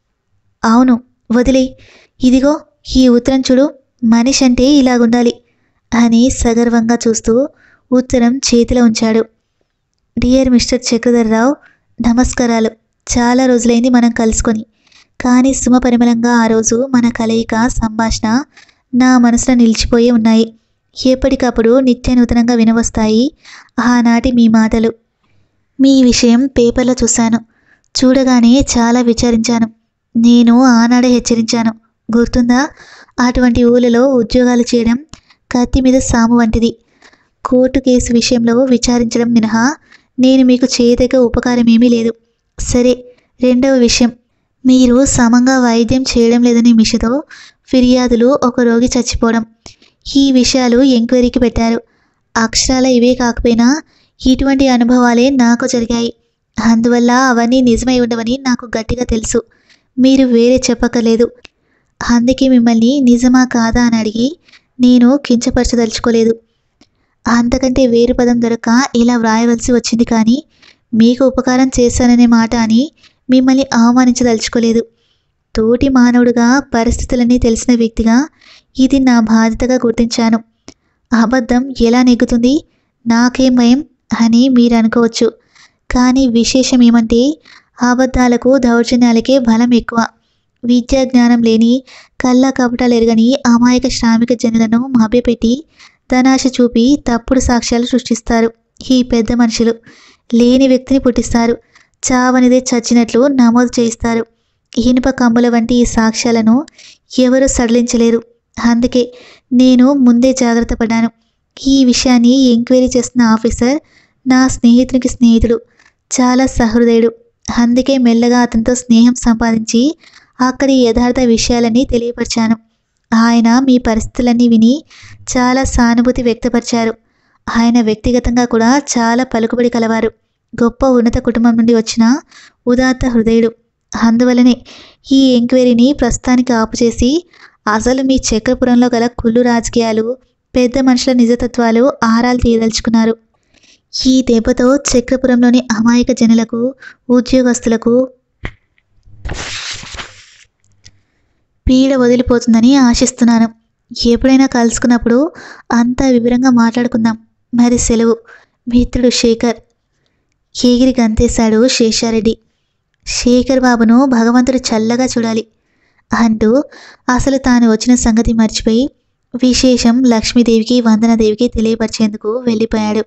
[SPEAKER 1] అవును వదిలే ఇదిగో ఈ ఉత్తరం చూడు మనిషి అంటే ఇలాగుండాలి అని సగర్వంగా చూస్తూ ఉత్తరం చేతిలో ఉంచాడు డియర్ మిస్టర్ చక్రధర్రావు నమస్కారాలు చాలా రోజులైంది మనం కలుసుకొని కానీ సుమపరిమళంగా ఆ రోజు మన కలయిక సంభాషణ నా మనసులో నిలిచిపోయి ఉన్నాయి ఎప్పటికప్పుడు నిత్య నూతనంగా వినవస్తాయి ఆనాటి మీ మాటలు మీ విషయం పేపర్లో చూశాను చూడగానే చాలా విచారించాను నేను ఆనాడే హెచ్చరించాను గుర్తుందా అటువంటి ఊళ్ళలో ఉద్యోగాలు చేయడం కత్తి మీద సాము వంటిది కోర్టు కేసు విషయంలో విచారించడం మినహా నేను మీకు చేయదగ్గ ఉపకారం ఏమీ లేదు సరే రెండవ విషయం మీరు సమంగా వైద్యం చేయడం లేదని మిషతో ఫిర్యాదులు ఒక రోగి చచ్చిపోవడం ఈ విషయాలు ఎంక్వైరీకి పెట్టారు అక్షరాల ఇవే కాకపోయినా ఇటువంటి అనుభవాలే నాకు జరిగాయి అందువల్ల అవన్నీ నిజమై ఉండవని నాకు గట్టిగా తెలుసు మీరు వేరే చెప్పక్కర్లేదు అందుకే మిమ్మల్ని నిజమా కాదా అని అడిగి నేను కించపరచదలుచుకోలేదు అంతకంటే వేరు పదం దొరక ఇలా వ్రాయవలసి వచ్చింది కానీ మీకు ఉపకారం చేశాననే మాట అని మిమ్మల్ని అవమానించదలుచుకోలేదు తోటి మానవుడిగా పరిస్థితులన్నీ తెలిసిన వ్యక్తిగా ఇది నా బాధ్యతగా గుర్తించాను అబద్ధం ఎలా నెగ్గుతుంది నాకేం భయం అని మీరు అనుకోవచ్చు కానీ విశేషం ఏమంటే అబద్ధాలకు దౌర్జన్యాలకే బలం ఎక్కువ విద్యా జ్ఞానం లేని కళ్ళ కపటాలు ఎరగని అమాయక శ్రామిక జనులను మభ్యపెట్టి ధనాశ చూపి తప్పుడు సాక్ష్యాలు సృష్టిస్తారు ఈ పెద్ద మనుషులు లేని వ్యక్తిని పుట్టిస్తారు చావనిదే చచ్చినట్లు నమోదు చేయిస్తారు ఇనుప కమ్ముల వంటి ఈ సాక్ష్యాలను ఎవరూ సడలించలేరు అందుకే నేను ముందే జాగ్రత్త పడ్డాను ఈ విషయాన్ని ఎంక్వైరీ చేస్తున్న ఆఫీసర్ నా స్నేహితునికి స్నేహితుడు చాలా సహృదయుడు అందుకే మెల్లగా అతనితో స్నేహం సంపాదించి అక్కడి యథార్థ విషయాలన్నీ తెలియపరిచాను ఆయన మీ పరిస్థితులన్నీ విని చాలా సానుభూతి వ్యక్తపరిచారు ఆయన వ్యక్తిగతంగా కూడా చాలా పలుకుబడి కలవారు గొప్ప ఉన్నత కుటుంబం నుండి వచ్చిన ఉదాత్త హృదయుడు అందువలనే ఈ ఎంక్వైరీని ప్రస్తుతానికి ఆపుచేసి అసలు మీ చక్రపురంలో గల కుళ్ళు రాజకీయాలు పెద్ద మనుషుల నిజతత్వాలు ఆరాలు తీయదలుచుకున్నారు ఈ దెబ్బతో చక్రపురంలోని అమాయక జనులకు ఉద్యోగస్తులకు పీడ వదిలిపోతుందని ఆశిస్తున్నాను ఎప్పుడైనా కలుసుకున్నప్పుడు అంతా వివరంగా మాట్లాడుకుందాం మరి సెలవు మిత్రుడు శేఖర్ ఎగిరి గంతేశాడు శేషారెడ్డి శేఖర్ బాబును భగవంతుడు చల్లగా చూడాలి అంటూ అసలు తాను వచ్చిన సంగతి మర్చిపోయి విశేషం లక్ష్మీదేవికి వందనదేవికి తెలియపరిచేందుకు వెళ్ళిపోయాడు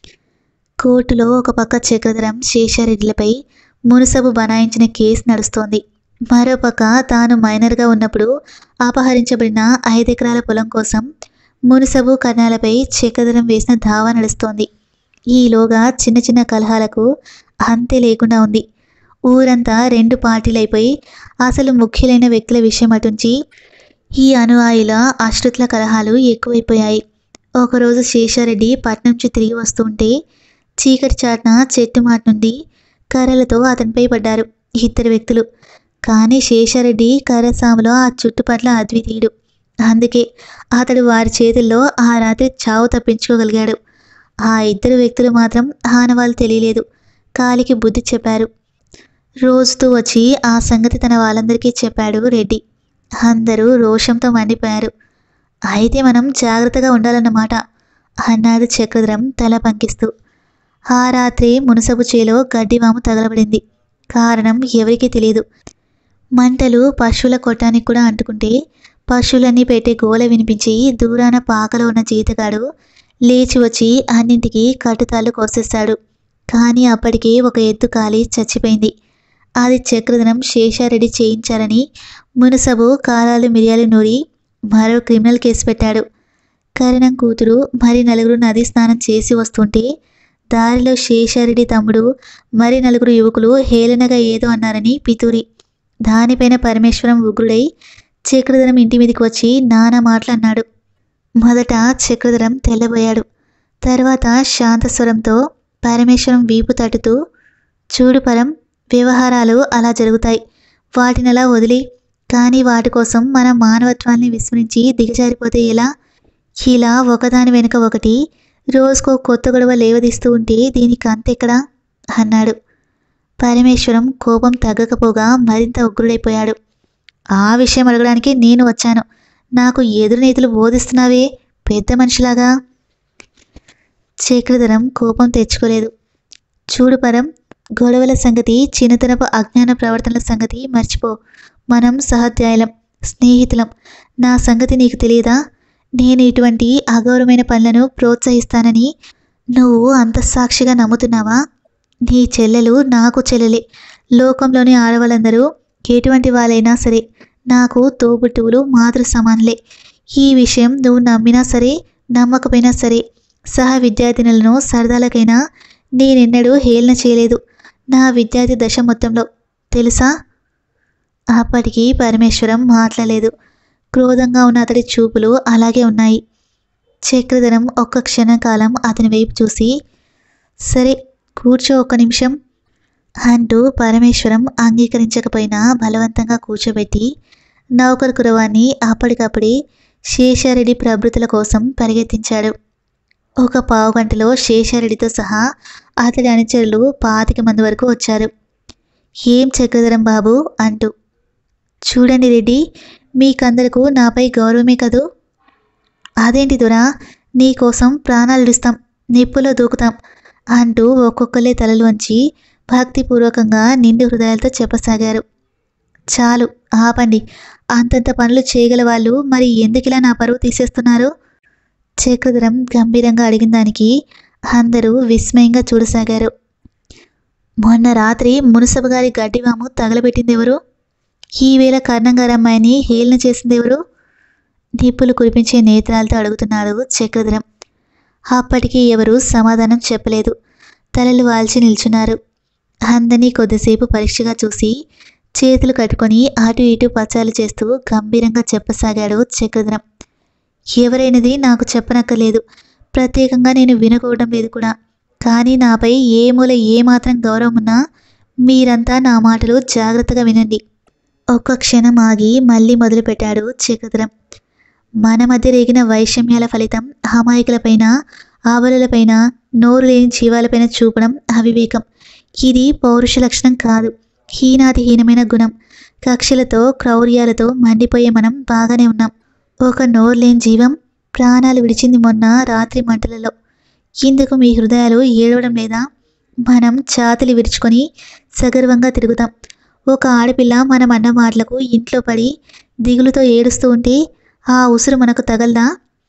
[SPEAKER 1] కోర్టులో ఒక పక్క చక్రధరం శేషారెడ్డిలపై మునుసబు బనాయించిన కేసు నడుస్తోంది మరోపక్క తాను మైనర్గా ఉన్నప్పుడు అపహరించబడిన ఐదెకరాల పొలం కోసం మునుసబు కర్ణాలపై చక్రధరం వేసిన దావా నడుస్తోంది ఈలోగా చిన్న చిన్న కలహాలకు అంతే లేకుండా ఉంది ఊరంతా రెండు పార్టీలైపోయి అసలు ముఖ్యులైన వ్యక్తుల విషయం అటుంచి ఈ అనుయాయుల అశ్రుతుల కలహాలు ఎక్కువైపోయాయి ఒకరోజు శేషారెడ్డి పట్నం నుంచి తిరిగి వస్తుంటే చీకటి చాటున చెట్టు మాట నుండి కర్రలతో అతనిపై పడ్డారు ఇద్దరు వ్యక్తులు కానీ శేషారెడ్డి కర్రసాములో ఆ చుట్టుపట్ల అద్వితీయుడు అందుకే అతడు వారి చేతుల్లో ఆ రాత్రి చావు తప్పించుకోగలిగాడు ఆ ఇద్దరు వ్యక్తులు మాత్రం ఆనవాళ్ళు తెలియలేదు కాలికి బుద్ధి చెప్పారు రోజుతూ వచ్చి ఆ సంగతి తన వాళ్ళందరికీ చెప్పాడు రెడ్డి అందరూ రోషంతో మండిపోయారు అయితే మనం జాగ్రత్తగా ఉండాలన్నమాట అన్నాడు చక్రధరం తల పంకిస్తూ ఆ రాత్రి మునసబు చేలో గడ్డివాము తగలబడింది కారణం ఎవరికీ తెలియదు మంటలు పశువుల కొట్టానికి కూడా అంటుకుంటే పశువులన్నీ పెట్టే గోల వినిపించి దూరాన పాకలో ఉన్న జీతగాడు లేచి వచ్చి అన్నింటికి కట్టుతాళ్ళు కోసేశాడు కానీ అప్పటికే ఒక ఎద్దు కాలి చచ్చిపోయింది అది చక్రధనం శేషారెడ్డి చేయించారని మునసబు కారాలు మిరియాలు నూరి మరో క్రిమినల్ కేసు పెట్టాడు కరణం కూతురు మరి నలుగురు నది స్నానం చేసి వస్తుంటే దారిలో శేషారెడ్డి తమ్ముడు మరి నలుగురు యువకులు హేళనగా ఏదో అన్నారని పితూరి దానిపైన పరమేశ్వరం ఉగ్రుడై చక్రధరం ఇంటి మీదకి వచ్చి నానా మాటలు అన్నాడు మొదట చక్రధరం తెల్లబోయాడు తర్వాత శాంతస్వరంతో పరమేశ్వరం వీపు తట్టుతూ చూడు పరం వ్యవహారాలు అలా జరుగుతాయి వాటిని అలా వదిలి కానీ వాటి కోసం మన మానవత్వాన్ని విస్మరించి దిగజారిపోతే ఎలా ఇలా ఒకదాని వెనుక ఒకటి రోజుకో కొత్త గొడవ లేవదీస్తూ ఉంటే దీనికి అంతెక్కడా అన్నాడు పరమేశ్వరం కోపం తగ్గకపోగా మరింత ఉగ్రుడైపోయాడు ఆ విషయం అడగడానికి నేను వచ్చాను నాకు ఎదురు నీతులు బోధిస్తున్నావే పెద్ద మనిషిలాగా చక్రధరం కోపం తెచ్చుకోలేదు చూడు పరం గొడవల సంగతి చిన్నతనపు అజ్ఞాన ప్రవర్తనల సంగతి మర్చిపో మనం సహాధ్యాయులం స్నేహితులం నా సంగతి నీకు తెలియదా నేను ఇటువంటి అగౌరవమైన పనులను ప్రోత్సహిస్తానని నువ్వు అంతఃసాక్షిగా నమ్ముతున్నావా నీ చెల్లెలు నాకు చెల్లెలే లోకంలోని ఆడవాళ్ళందరూ ఎటువంటి వాళ్ళైనా సరే నాకు తోబుట్టువులు మాతృ సమానులే ఈ విషయం నువ్వు నమ్మినా సరే నమ్మకపోయినా సరే సహ విద్యార్థినులను సరదాలకైనా నేనెన్నడూ హేళన చేయలేదు నా విద్యార్థి దశ మొత్తంలో తెలుసా అప్పటికి పరమేశ్వరం మాట్లాడలేదు క్రోధంగా ఉన్న అతడి చూపులు అలాగే ఉన్నాయి చక్రధరం ఒక్క క్షణకాలం అతని వైపు చూసి సరే కూర్చో ఒక్క నిమిషం అంటూ పరమేశ్వరం అంగీకరించకపోయినా బలవంతంగా కూర్చోబెట్టి నౌకర్ కురవాన్ని అప్పటికప్పుడే శేషారెడ్డి ప్రభృతుల కోసం పరిగెత్తించాడు ఒక పావు గంటలో శేషారెడ్డితో సహా అతడి అనుచరులు పాతిక మంది వరకు వచ్చారు ఏం చక్రధరం బాబు అంటూ చూడండి రెడ్డి మీకందరకు నాపై గౌరవమే కదూ అదేంటి దొరా నీకోసం ప్రాణాలు ఇస్తాం నిప్పులో దూకుతాం అంటూ ఒక్కొక్కలే తలలు వంచి భక్తిపూర్వకంగా నిండు హృదయాలతో చెప్పసాగారు చాలు ఆపండి అంతంత పనులు చేయగల వాళ్ళు మరి ఎందుకిలా నా పరువు తీసేస్తున్నారు చక్రధరం గంభీరంగా అడిగిన దానికి అందరూ విస్మయంగా చూడసాగారు మొన్న రాత్రి మునసబు గారి గడ్డివాము తగలబెట్టింది ఎవరు ఈవేళ కర్ణం గారి అమ్మాయిని హేళన చేసింది ఎవరు నిప్పులు కురిపించే నేత్రాలతో అడుగుతున్నాడు చక్రధరం అప్పటికి ఎవరూ సమాధానం చెప్పలేదు తలలు వాల్చి నిల్చున్నారు అందరినీ కొద్దిసేపు పరీక్షగా చూసి చేతులు కట్టుకొని అటు ఇటు పచాలు చేస్తూ గంభీరంగా చెప్పసాగాడు చక్రధరం ఎవరైనది నాకు చెప్పనక్కర్లేదు ప్రత్యేకంగా నేను వినుకోవడం లేదు కూడా కానీ నాపై ఏ మూల ఏమాత్రం గౌరవం ఉన్నా మీరంతా నా మాటలు జాగ్రత్తగా వినండి ఒక్క క్షణం ఆగి మళ్ళీ మొదలుపెట్టాడు చక్రధరం మన మధ్య రేగిన వైషమ్యాల ఫలితం అమాయకులపైన ఆవలలపైన నోరు లేని జీవాలపైన చూపడం అవివేకం ఇది పౌరుష లక్షణం కాదు హీనాతి హీనమైన గుణం కక్షలతో క్రౌర్యాలతో మండిపోయే మనం బాగానే ఉన్నాం ఒక నోరు లేని జీవం ప్రాణాలు విడిచింది మొన్న రాత్రి మంటలలో ఇందుకు మీ హృదయాలు ఏడవడం లేదా మనం ఛాతలు విరుచుకొని సగర్వంగా తిరుగుతాం ఒక ఆడపిల్ల మనం అన్న మాటలకు ఇంట్లో పడి దిగులుతో ఏడుస్తూ ఉంటే ఆ ఉసురు మనకు తగలదా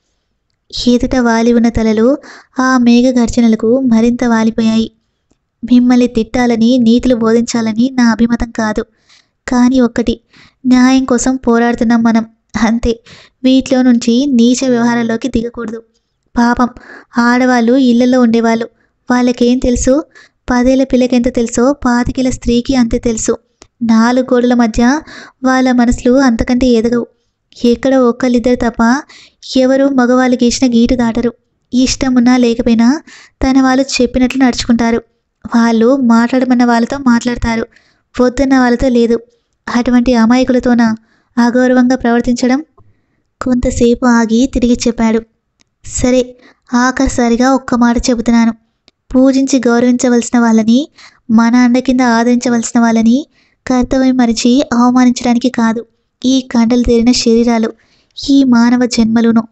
[SPEAKER 1] ఎదుట వాలి ఉన్న తలలు ఆ మేఘ గర్జనలకు మరింత వాలిపోయాయి మిమ్మల్ని తిట్టాలని నీతులు బోధించాలని నా అభిమతం కాదు కానీ ఒక్కటి న్యాయం కోసం పోరాడుతున్నాం మనం అంతే వీటిలో నుంచి నీచ వ్యవహారాల్లోకి దిగకూడదు పాపం ఆడవాళ్ళు ఇళ్లలో ఉండేవాళ్ళు వాళ్ళకేం తెలుసు పదేళ్ల పిల్లకెంత తెలుసో పాతికేళ్ల స్త్రీకి అంతే తెలుసు నాలుగు గోడల మధ్య వాళ్ళ మనసులు అంతకంటే ఎదగవు ఎక్కడ ఒక్కళ్ళిద్దరు తప్ప ఎవరు మగవాళ్ళు గీసిన గీటు దాటరు ఇష్టమున్నా లేకపోయినా తన వాళ్ళు చెప్పినట్లు నడుచుకుంటారు వాళ్ళు మాట్లాడమన్న వాళ్ళతో మాట్లాడతారు వద్దన్న వాళ్ళతో లేదు అటువంటి అమాయకులతోన అగౌరవంగా ప్రవర్తించడం కొంతసేపు ఆగి తిరిగి చెప్పాడు సరే ఆఖరిసారిగా ఒక్క మాట చెబుతున్నాను పూజించి గౌరవించవలసిన వాళ్ళని మన అండ కింద ఆదరించవలసిన వాళ్ళని కర్తవ్యం మరిచి అవమానించడానికి కాదు ఈ కండలు తేరిన శరీరాలు ఈ మానవ జన్మలును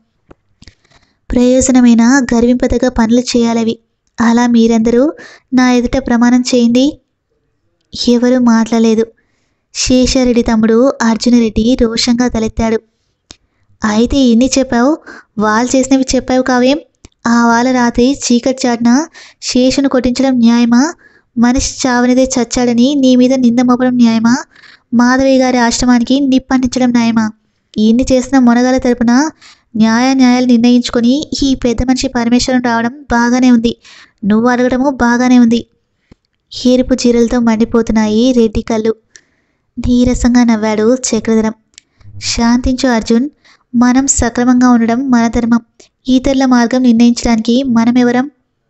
[SPEAKER 1] ప్రయోజనమైన గర్వింపదగ పనులు చేయాలవి అలా మీరందరూ నా ఎదుట ప్రమాణం చేయండి ఎవరూ మాట్లాడలేదు శేషారెడ్డి తమ్ముడు అర్జునరెడ్డి రోషంగా తలెత్తాడు అయితే ఇన్ని చెప్పావు వాళ్ళు చేసినవి చెప్పావు కావేం ఆ వాళ్ళ రాత్రి చీకటి చాటున శేషును కొట్టించడం న్యాయమా మనిషి చావనిదే చచ్చాడని నీ మీద నింద మోపడం న్యాయమా మాధవయ్య గారి ఆశ్రమానికి నిప్పంటించడం న్యాయమా ఇన్ని చేసిన మొనగాల తరపున న్యాయ న్యాయాలు నిర్ణయించుకొని ఈ పెద్ద మనిషి పరమేశ్వరం రావడం బాగానే ఉంది నువ్వు అడగడము బాగానే ఉంది ఎరుపు చీరలతో మండిపోతున్నాయి రెడ్డి కళ్ళు నీరసంగా నవ్వాడు చక్రధరం శాంతించు అర్జున్ మనం సక్రమంగా ఉండడం మన ధర్మం ఇతరుల మార్గం నిర్ణయించడానికి మనమెవరం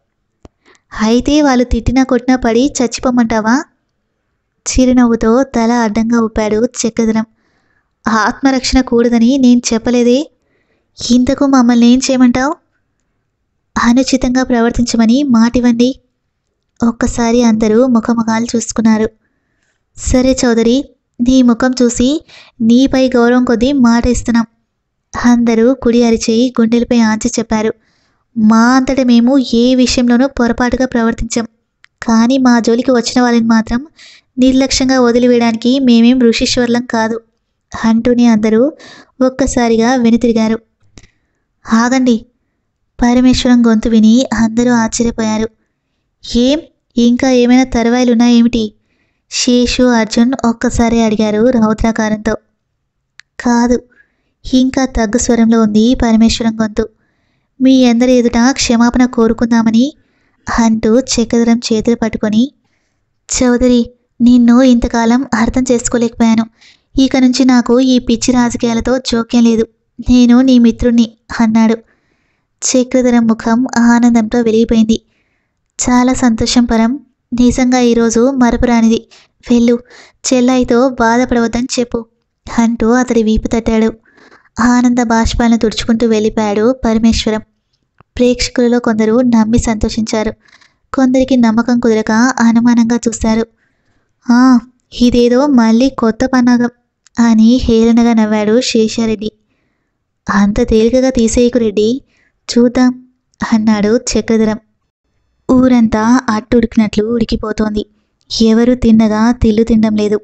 [SPEAKER 1] అయితే వాళ్ళు తిట్టినా కొట్టినా పడి చచ్చిపోమంటావా చిరునవ్వుతో తల అడ్డంగా ఊపాడు చక్రధరం ఆత్మరక్షణ కూడదని నేను చెప్పలేదే ఇంతకు మమ్మల్ని ఏం చేయమంటావు అనుచితంగా ప్రవర్తించమని మాటివ్వండి ఒక్కసారి అందరూ ముఖముఖాలు చూసుకున్నారు సరే చౌదరి నీ ముఖం చూసి నీపై గౌరవం కొద్దీ మాట ఇస్తున్నాం అందరూ కుడి అరిచేయి గుండెలపై ఆంచి చెప్పారు మా అంతట మేము ఏ విషయంలోనూ పొరపాటుగా ప్రవర్తించాం కానీ మా జోలికి వచ్చిన వాళ్ళని మాత్రం నిర్లక్ష్యంగా వదిలివేయడానికి మేమేం ఋషీశ్వర్లం కాదు అంటూనే అందరూ ఒక్కసారిగా వెనుతిరిగారు ఆగండి పరమేశ్వరం గొంతు విని అందరూ ఆశ్చర్యపోయారు ఏం ఇంకా ఏమైనా తరువాయిలు ఉన్నాయేమిటి శేషు అర్జున్ ఒక్కసారి అడిగారు రౌద్రాకారంతో కాదు ఇంకా తగ్గు స్వరంలో ఉంది పరమేశ్వరం గొంతు మీ అందరి ఎదుట క్షమాపణ కోరుకుందామని అంటూ చక్రధరం చేతులు పట్టుకొని చౌదరి నిన్ను ఇంతకాలం అర్థం చేసుకోలేకపోయాను ఇక నుంచి నాకు ఈ పిచ్చి రాజకీయాలతో జోక్యం లేదు నేను నీ మిత్రుణ్ణి అన్నాడు చక్రధరం ముఖం ఆనందంతో వెలిగిపోయింది చాలా సంతోషం పరం నిజంగా ఈరోజు మరపురానిది వెళ్ళు చెల్లాయితో బాధపడవద్దని చెప్పు అంటూ అతడి వీపు తట్టాడు ఆనంద బాష్పాలను తుడుచుకుంటూ వెళ్ళిపోయాడు పరమేశ్వరం ప్రేక్షకులలో కొందరు నమ్మి సంతోషించారు కొందరికి నమ్మకం కుదరక అనుమానంగా చూశారు "ఆ, ఇదేదో మళ్ళీ కొత్త పన్నాగం అని హేళనగా నవ్వాడు శేషారెడ్డి అంత తేలికగా తీసేయకు రెడ్డి చూద్దాం అన్నాడు చక్రధరం ఊరంతా అట్టు ఉడికినట్లు ఉడికిపోతోంది ఎవరు తిన్నగా తిల్లు తినడం లేదు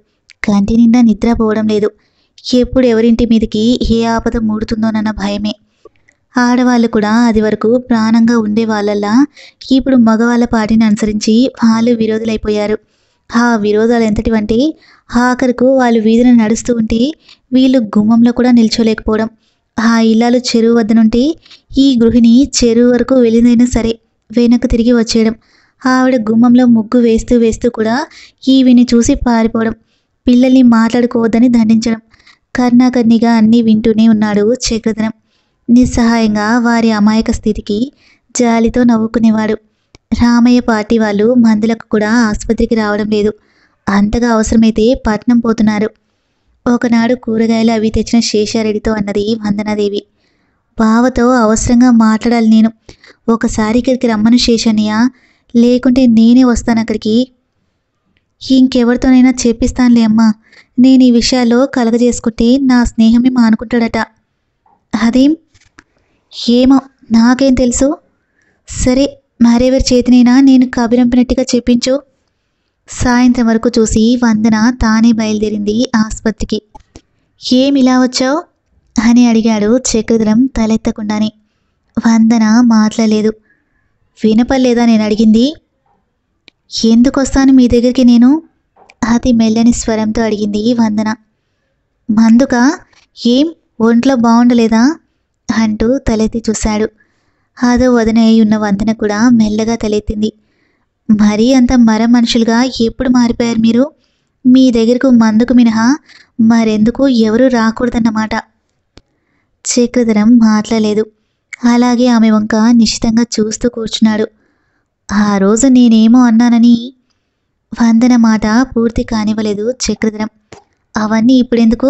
[SPEAKER 1] కంటి నిండా నిద్రపోవడం లేదు ఎప్పుడు ఎవరింటి మీదకి ఏ ఆపద మూడుతుందోనన్న భయమే ఆడవాళ్ళు కూడా అది వరకు ప్రాణంగా ఉండే వాళ్ళల్లా ఇప్పుడు మగవాళ్ళ పాటిని అనుసరించి వాళ్ళు విరోధులైపోయారు ఆ విరోధాలు ఎంతటివంటే ఆఖరుకు వాళ్ళు వీధిని నడుస్తూ ఉంటే వీళ్ళు గుమ్మంలో కూడా నిల్చోలేకపోవడం ఆ ఇల్లాలు చెరువు వద్ద నుండి ఈ గృహిణి చెరువు వరకు వెళ్ళిందైనా సరే వెనక్కు తిరిగి వచ్చేయడం ఆవిడ గుమ్మంలో ముగ్గు వేస్తూ వేస్తూ కూడా ఈవిని చూసి పారిపోవడం పిల్లల్ని మాట్లాడుకోవద్దని దండించడం కర్ణాకర్ణిగా అన్నీ వింటూనే ఉన్నాడు చక్రధనం నిస్సహాయంగా వారి అమాయక స్థితికి జాలితో నవ్వుకునేవాడు రామయ్య పార్టీ వాళ్ళు మందులకు కూడా ఆసుపత్రికి రావడం లేదు అంతగా అవసరమైతే పట్నం పోతున్నారు ఒకనాడు కూరగాయలు అవి తెచ్చిన శేషారెడ్డితో అన్నది వందనాదేవి బావతో అవసరంగా మాట్లాడాలి నేను ఒకసారి ఇక్కడికి రమ్మను శేషన్నయ్య లేకుంటే నేనే వస్తాను అక్కడికి ఇంకెవరితోనైనా చెప్పిస్తానులే అమ్మా నేను ఈ విషయాల్లో కలగజేసుకుంటే నా స్నేహమే మానుకుంటాడట అదేం ఏమో నాకేం తెలుసు సరే మరెవరి చేతినైనా నేను కబిరంపినట్టుగా చెప్పించు సాయంత్రం వరకు చూసి వందన తానే బయలుదేరింది ఆసుపత్రికి ఏం ఇలా వచ్చావు అని అడిగాడు చక్రధరం తలెత్తకుండానే వందన మాట్లాడలేదు వినపలేదా నేను అడిగింది ఎందుకు వస్తాను మీ దగ్గరికి నేను అతి మెల్లని స్వరంతో అడిగింది వందన మందుకా ఏం ఒంట్లో బాగుండలేదా అంటూ తలెత్తి చూశాడు అదో వదన అయి ఉన్న వందన కూడా మెల్లగా తలెత్తింది మరీ అంత మర మనుషులుగా ఎప్పుడు మారిపోయారు మీరు మీ దగ్గరకు మందుకు మినహా మరెందుకు ఎవరూ రాకూడదన్నమాట చక్రధరం మాట్లాడలేదు అలాగే ఆమె వంక నిశ్చితంగా చూస్తూ కూర్చున్నాడు ఆ రోజు నేనేమో అన్నానని వందన మాట పూర్తి కానివ్వలేదు చక్రధరం అవన్నీ ఇప్పుడెందుకు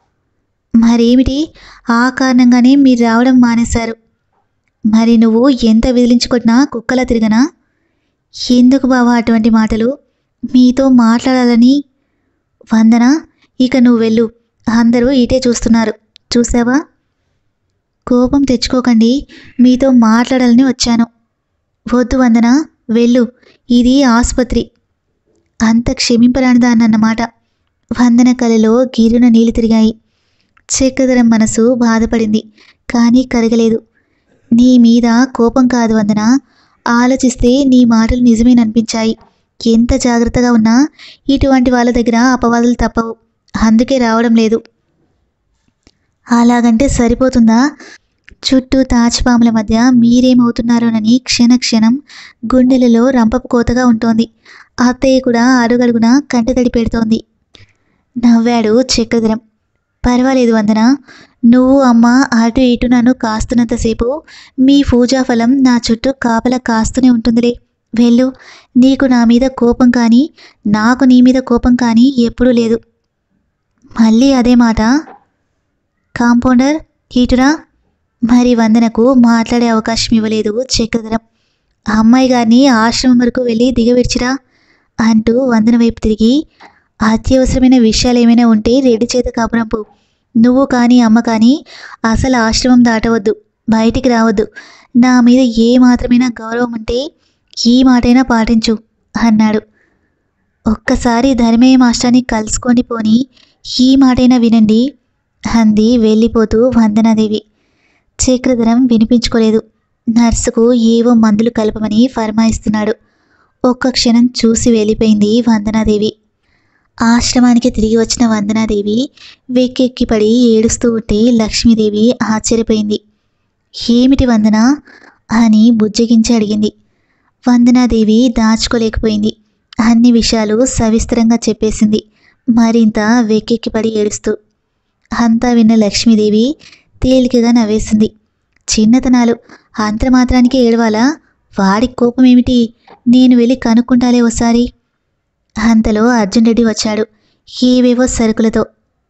[SPEAKER 1] మరేమిటి ఆ కారణంగానే మీరు రావడం మానేశారు మరి నువ్వు ఎంత విదిలించుకున్నా కుక్కలా తిరగనా ఎందుకు బావా అటువంటి మాటలు మీతో మాట్లాడాలని వందన ఇక నువ్వు వెళ్ళు అందరూ ఇటే చూస్తున్నారు చూసావా కోపం తెచ్చుకోకండి మీతో మాట్లాడాలని వచ్చాను వద్దు వందన వెళ్ళు ఇది ఆసుపత్రి అంత క్షమింపరానిదాన్నమాట వందన కలలో గిరున నీళ్లు తిరిగాయి చక్రధరం మనసు బాధపడింది కానీ కరగలేదు నీ మీద కోపం కాదు వందన ఆలోచిస్తే నీ మాటలు నిజమేననిపించాయి ఎంత జాగ్రత్తగా ఉన్నా ఇటువంటి వాళ్ళ దగ్గర అపవాదాలు తప్పవు అందుకే రావడం లేదు అలాగంటే సరిపోతుందా చుట్టూ తాచిపాముల మధ్య మీరేమవుతున్నారోనని క్షణ క్షణం గుండెలలో రంపపు కోతగా ఉంటోంది అత్తయ్య కూడా అడుగడుగున కంటతడి పెడుతోంది నవ్వాడు చక్రధరం పర్వాలేదు వందన నువ్వు అమ్మ అటు ఇటు నన్ను కాస్తున్నంతసేపు మీ పూజా ఫలం నా చుట్టూ కాపల కాస్తూనే ఉంటుందిలే వెళ్ళు నీకు నా మీద కోపం కానీ నాకు నీ మీద కోపం కానీ ఎప్పుడూ లేదు మళ్ళీ అదే మాట కాంపౌండర్ ఇటురా మరి వందనకు మాట్లాడే అవకాశం ఇవ్వలేదు చక్రధరం అమ్మాయి గారిని ఆశ్రమం వరకు వెళ్ళి దిగవిడిచిరా అంటూ వందన వైపు తిరిగి అత్యవసరమైన విషయాలు ఏమైనా ఉంటే రెడ్డి చేత కాపురంపు నువ్వు కానీ అమ్మ కానీ అసలు ఆశ్రమం దాటవద్దు బయటికి రావద్దు నా మీద ఏ మాత్రమైనా గౌరవం ఉంటే ఈ మాటైనా పాటించు అన్నాడు ఒక్కసారి ధర్మయ్య మాస్టర్ని కలుసుకొని పోని ఈ మాటైనా వినండి అంది వెళ్ళిపోతూ వందనాదేవి చక్రధరం వినిపించుకోలేదు నర్సుకు ఏవో మందులు కలపమని ఫర్మాయిస్తున్నాడు ఒక్క క్షణం చూసి వెళ్ళిపోయింది వందనాదేవి ఆశ్రమానికి తిరిగి వచ్చిన వందనాదేవి వెక్కెక్కి పడి ఏడుస్తూ ఉంటే లక్ష్మీదేవి ఆశ్చర్యపోయింది ఏమిటి వందన అని బుజ్జగించి అడిగింది వందనాదేవి దాచుకోలేకపోయింది అన్ని విషయాలు సవిస్తరంగా చెప్పేసింది మరింత వెక్కెక్కి పడి ఏడుస్తూ అంతా విన్న లక్ష్మీదేవి తేలికగా నవ్వేసింది చిన్నతనాలు అంతమాత్రానికి ఏడవాలా వాడి కోపం ఏమిటి నేను వెళ్ళి కనుక్కుంటాలే ఒకసారి అంతలో అర్జున్ రెడ్డి వచ్చాడు ఏవేవో సరుకులతో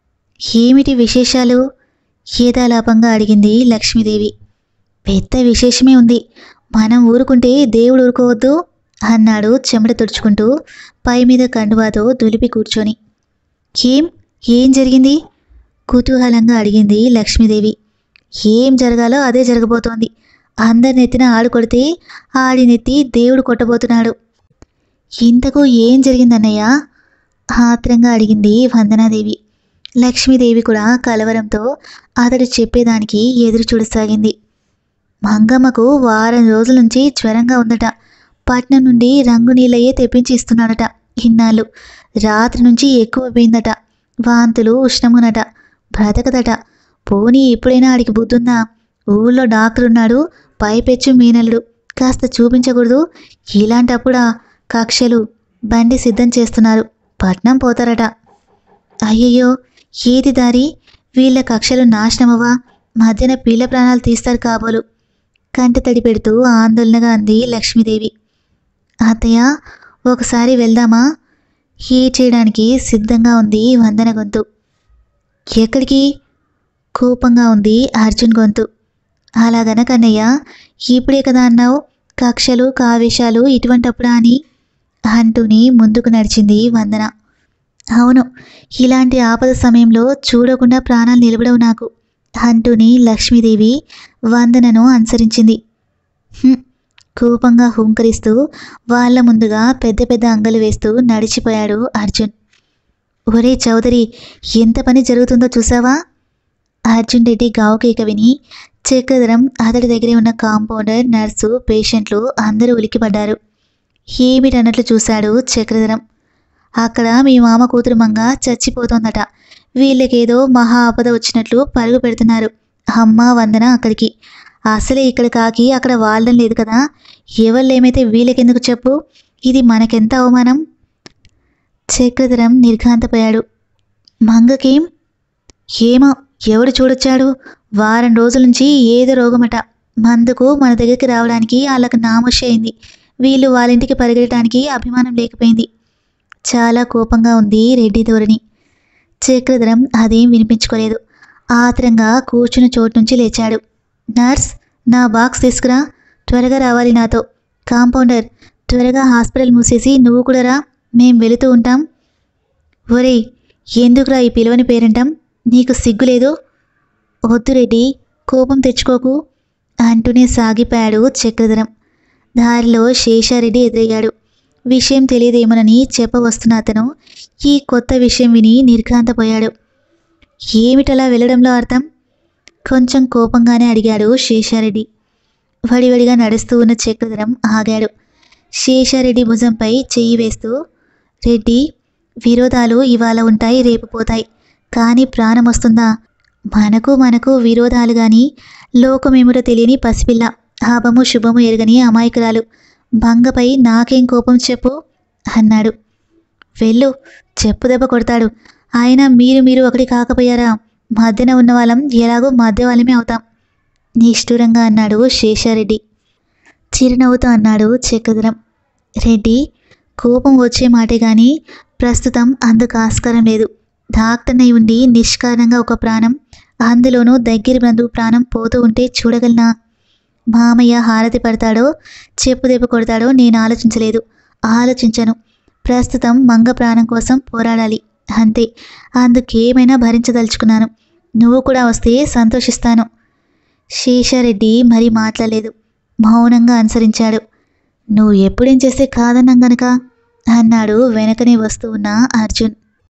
[SPEAKER 1] ఏమిటి విశేషాలు ఏదాలాపంగా అడిగింది లక్ష్మీదేవి పెద్ద విశేషమే ఉంది మనం ఊరుకుంటే దేవుడు ఊరుకోవద్దు అన్నాడు చెమట తుడుచుకుంటూ పై మీద కండువాతో దులిపి కూర్చొని ఏం ఏం జరిగింది కుతూహలంగా అడిగింది లక్ష్మీదేవి ఏం జరగాలో అదే జరగబోతోంది అందరి నెత్తిన ఆడు కొడితే ఆడి నెత్తి దేవుడు కొట్టబోతున్నాడు ఇంతకు ఏం జరిగిందన్నయ్య ఆత్రంగా అడిగింది వందనాదేవి లక్ష్మీదేవి కూడా కలవరంతో అతడు చెప్పేదానికి ఎదురు చూడసాగింది మంగమ్మకు వారం రోజుల నుంచి జ్వరంగా ఉందట పట్నం నుండి రంగు నీళ్ళయే తెప్పించి ఇస్తున్నాడట ఇన్నాళ్ళు రాత్రి నుంచి ఎక్కువ పోయిందట వాంతులు ఉష్ణమునట బ్రతకదట పోనీ ఎప్పుడైనా ఆడికి బుద్ధుందా ఊళ్ళో డాక్టర్ ఉన్నాడు పైపెచ్చు మీనల్లుడు కాస్త చూపించకూడదు ఇలాంటప్పుడా కక్షలు బండి సిద్ధం చేస్తున్నారు పట్నం పోతారట అయ్యయ్యో ఏది దారి వీళ్ళ కక్షలు నాశనమవా మధ్యన పిల్ల ప్రాణాలు తీస్తారు కాబోలు కంటి తడి పెడుతూ ఆందోళనగా అంది లక్ష్మీదేవి అత్తయ్య ఒకసారి వెళ్దామా హీ చేయడానికి సిద్ధంగా ఉంది వందన గొంతు ఎక్కడికి కోపంగా ఉంది అర్జున్ గొంతు అలాగన కన్నయ్య ఇప్పుడే కదా అన్నావు కక్షలు కావేశాలు ఇటువంటప్పుడా అని అంటూని ముందుకు నడిచింది వందన అవును ఇలాంటి ఆపద సమయంలో చూడకుండా ప్రాణాలు నిలబడవు నాకు అంటూని లక్ష్మీదేవి వందనను అనుసరించింది "హుం," కోపంగా హుంకరిస్తూ వాళ్ళ ముందుగా పెద్ద పెద్ద అంగలు వేస్తూ నడిచిపోయాడు అర్జున్ ఒరే చౌదరి ఎంత పని జరుగుతుందో చూసావా అర్జున్ రెడ్డి గావుకేక విని చక్రధరం అతడి దగ్గరే ఉన్న కాంపౌండర్ నర్సు పేషెంట్లు అందరూ ఉలికిపడ్డారు ఏమిటన్నట్లు చూశాడు చక్రధరం అక్కడ మీ మామ కూతురు మంగ చచ్చిపోతోందట వీళ్ళకేదో మహా ఆపద వచ్చినట్లు పరుగు పెడుతున్నారు అమ్మ వందన అక్కడికి అసలే ఇక్కడ కాకి అక్కడ వాడడం లేదు కదా ఎవళ్ళేమైతే వీళ్ళకెందుకు చెప్పు ఇది మనకెంత అవమానం చక్రధరం నిర్ఘాంతపోయాడు మంగకేం ఏమో ఎవడు చూడొచ్చాడు వారం రోజుల నుంచి ఏదో రోగమట మందుకు మన దగ్గరికి రావడానికి వాళ్ళకి నామోషి అయింది వీళ్ళు వాళ్ళ ఇంటికి పరిగెట్టడానికి అభిమానం లేకపోయింది చాలా కోపంగా ఉంది రెడ్డి ధోరణి చక్రధరం అదేం వినిపించుకోలేదు ఆత్రంగా కూర్చున్న చోటు నుంచి లేచాడు నర్స్ నా బాక్స్ తీసుకురా త్వరగా రావాలి నాతో కాంపౌండర్ త్వరగా హాస్పిటల్ మూసేసి నువ్వు కూడా రా మేం వెళుతూ ఉంటాం ఒరేయ్ ఎందుకురా ఈ పిలువని పేరంటాం నీకు సిగ్గులేదు వద్దు రెడ్డి కోపం తెచ్చుకోకు అంటూనే సాగిపోయాడు చక్రధరం దారిలో శేషారెడ్డి ఎదురయ్యాడు విషయం తెలియదేమోనని చెప్పవస్తున్న అతను ఈ కొత్త విషయం విని నిర్ఘాంతపోయాడు ఏమిటలా వెళ్ళడంలో అర్థం కొంచెం కోపంగానే అడిగాడు శేషారెడ్డి వడివడిగా నడుస్తూ ఉన్న చక్రధరం ఆగాడు శేషారెడ్డి భుజంపై చెయ్యి వేస్తూ రెడ్డి విరోధాలు ఇవాళ ఉంటాయి రేపు పోతాయి కానీ ప్రాణం వస్తుందా మనకు మనకు విరోధాలు గాని లోకమేమిటో తెలియని పసిపిల్ల ఆపము శుభము ఎరగని అమాయకురాలు భంగపై నాకేం కోపం చెప్పు అన్నాడు వెళ్ళు చెప్పు దెబ్బ కొడతాడు ఆయన మీరు మీరు ఒకటి కాకపోయారా మధ్యన ఉన్న వాళ్ళం ఎలాగో మధ్య వాళ్ళమే అవుతాం నిష్ఠూరంగా అన్నాడు శేషారెడ్డి చిరునవ్వుతో అన్నాడు చక్రధరం రెడ్డి కోపం వచ్చే మాటే గాని ప్రస్తుతం అందుకు ఆస్కారం లేదు డాక్టర్నై ఉండి నిష్కారణంగా ఒక ప్రాణం అందులోనూ దగ్గర బంధువు ప్రాణం పోతూ ఉంటే చూడగలనా మామయ్య హారతి పడతాడో చెప్పు దెబ్బ కొడతాడో నేను ఆలోచించలేదు ఆలోచించను ప్రస్తుతం మంగ ప్రాణం కోసం పోరాడాలి అంతే అందుకేమైనా భరించదలుచుకున్నాను నువ్వు కూడా వస్తే సంతోషిస్తాను శేషారెడ్డి మరి మాట్లాడలేదు మౌనంగా అనుసరించాడు నువ్వు ఎప్పుడేం చేస్తే కాదన్నాం గనక అన్నాడు వెనకనే వస్తూ ఉన్న అర్జున్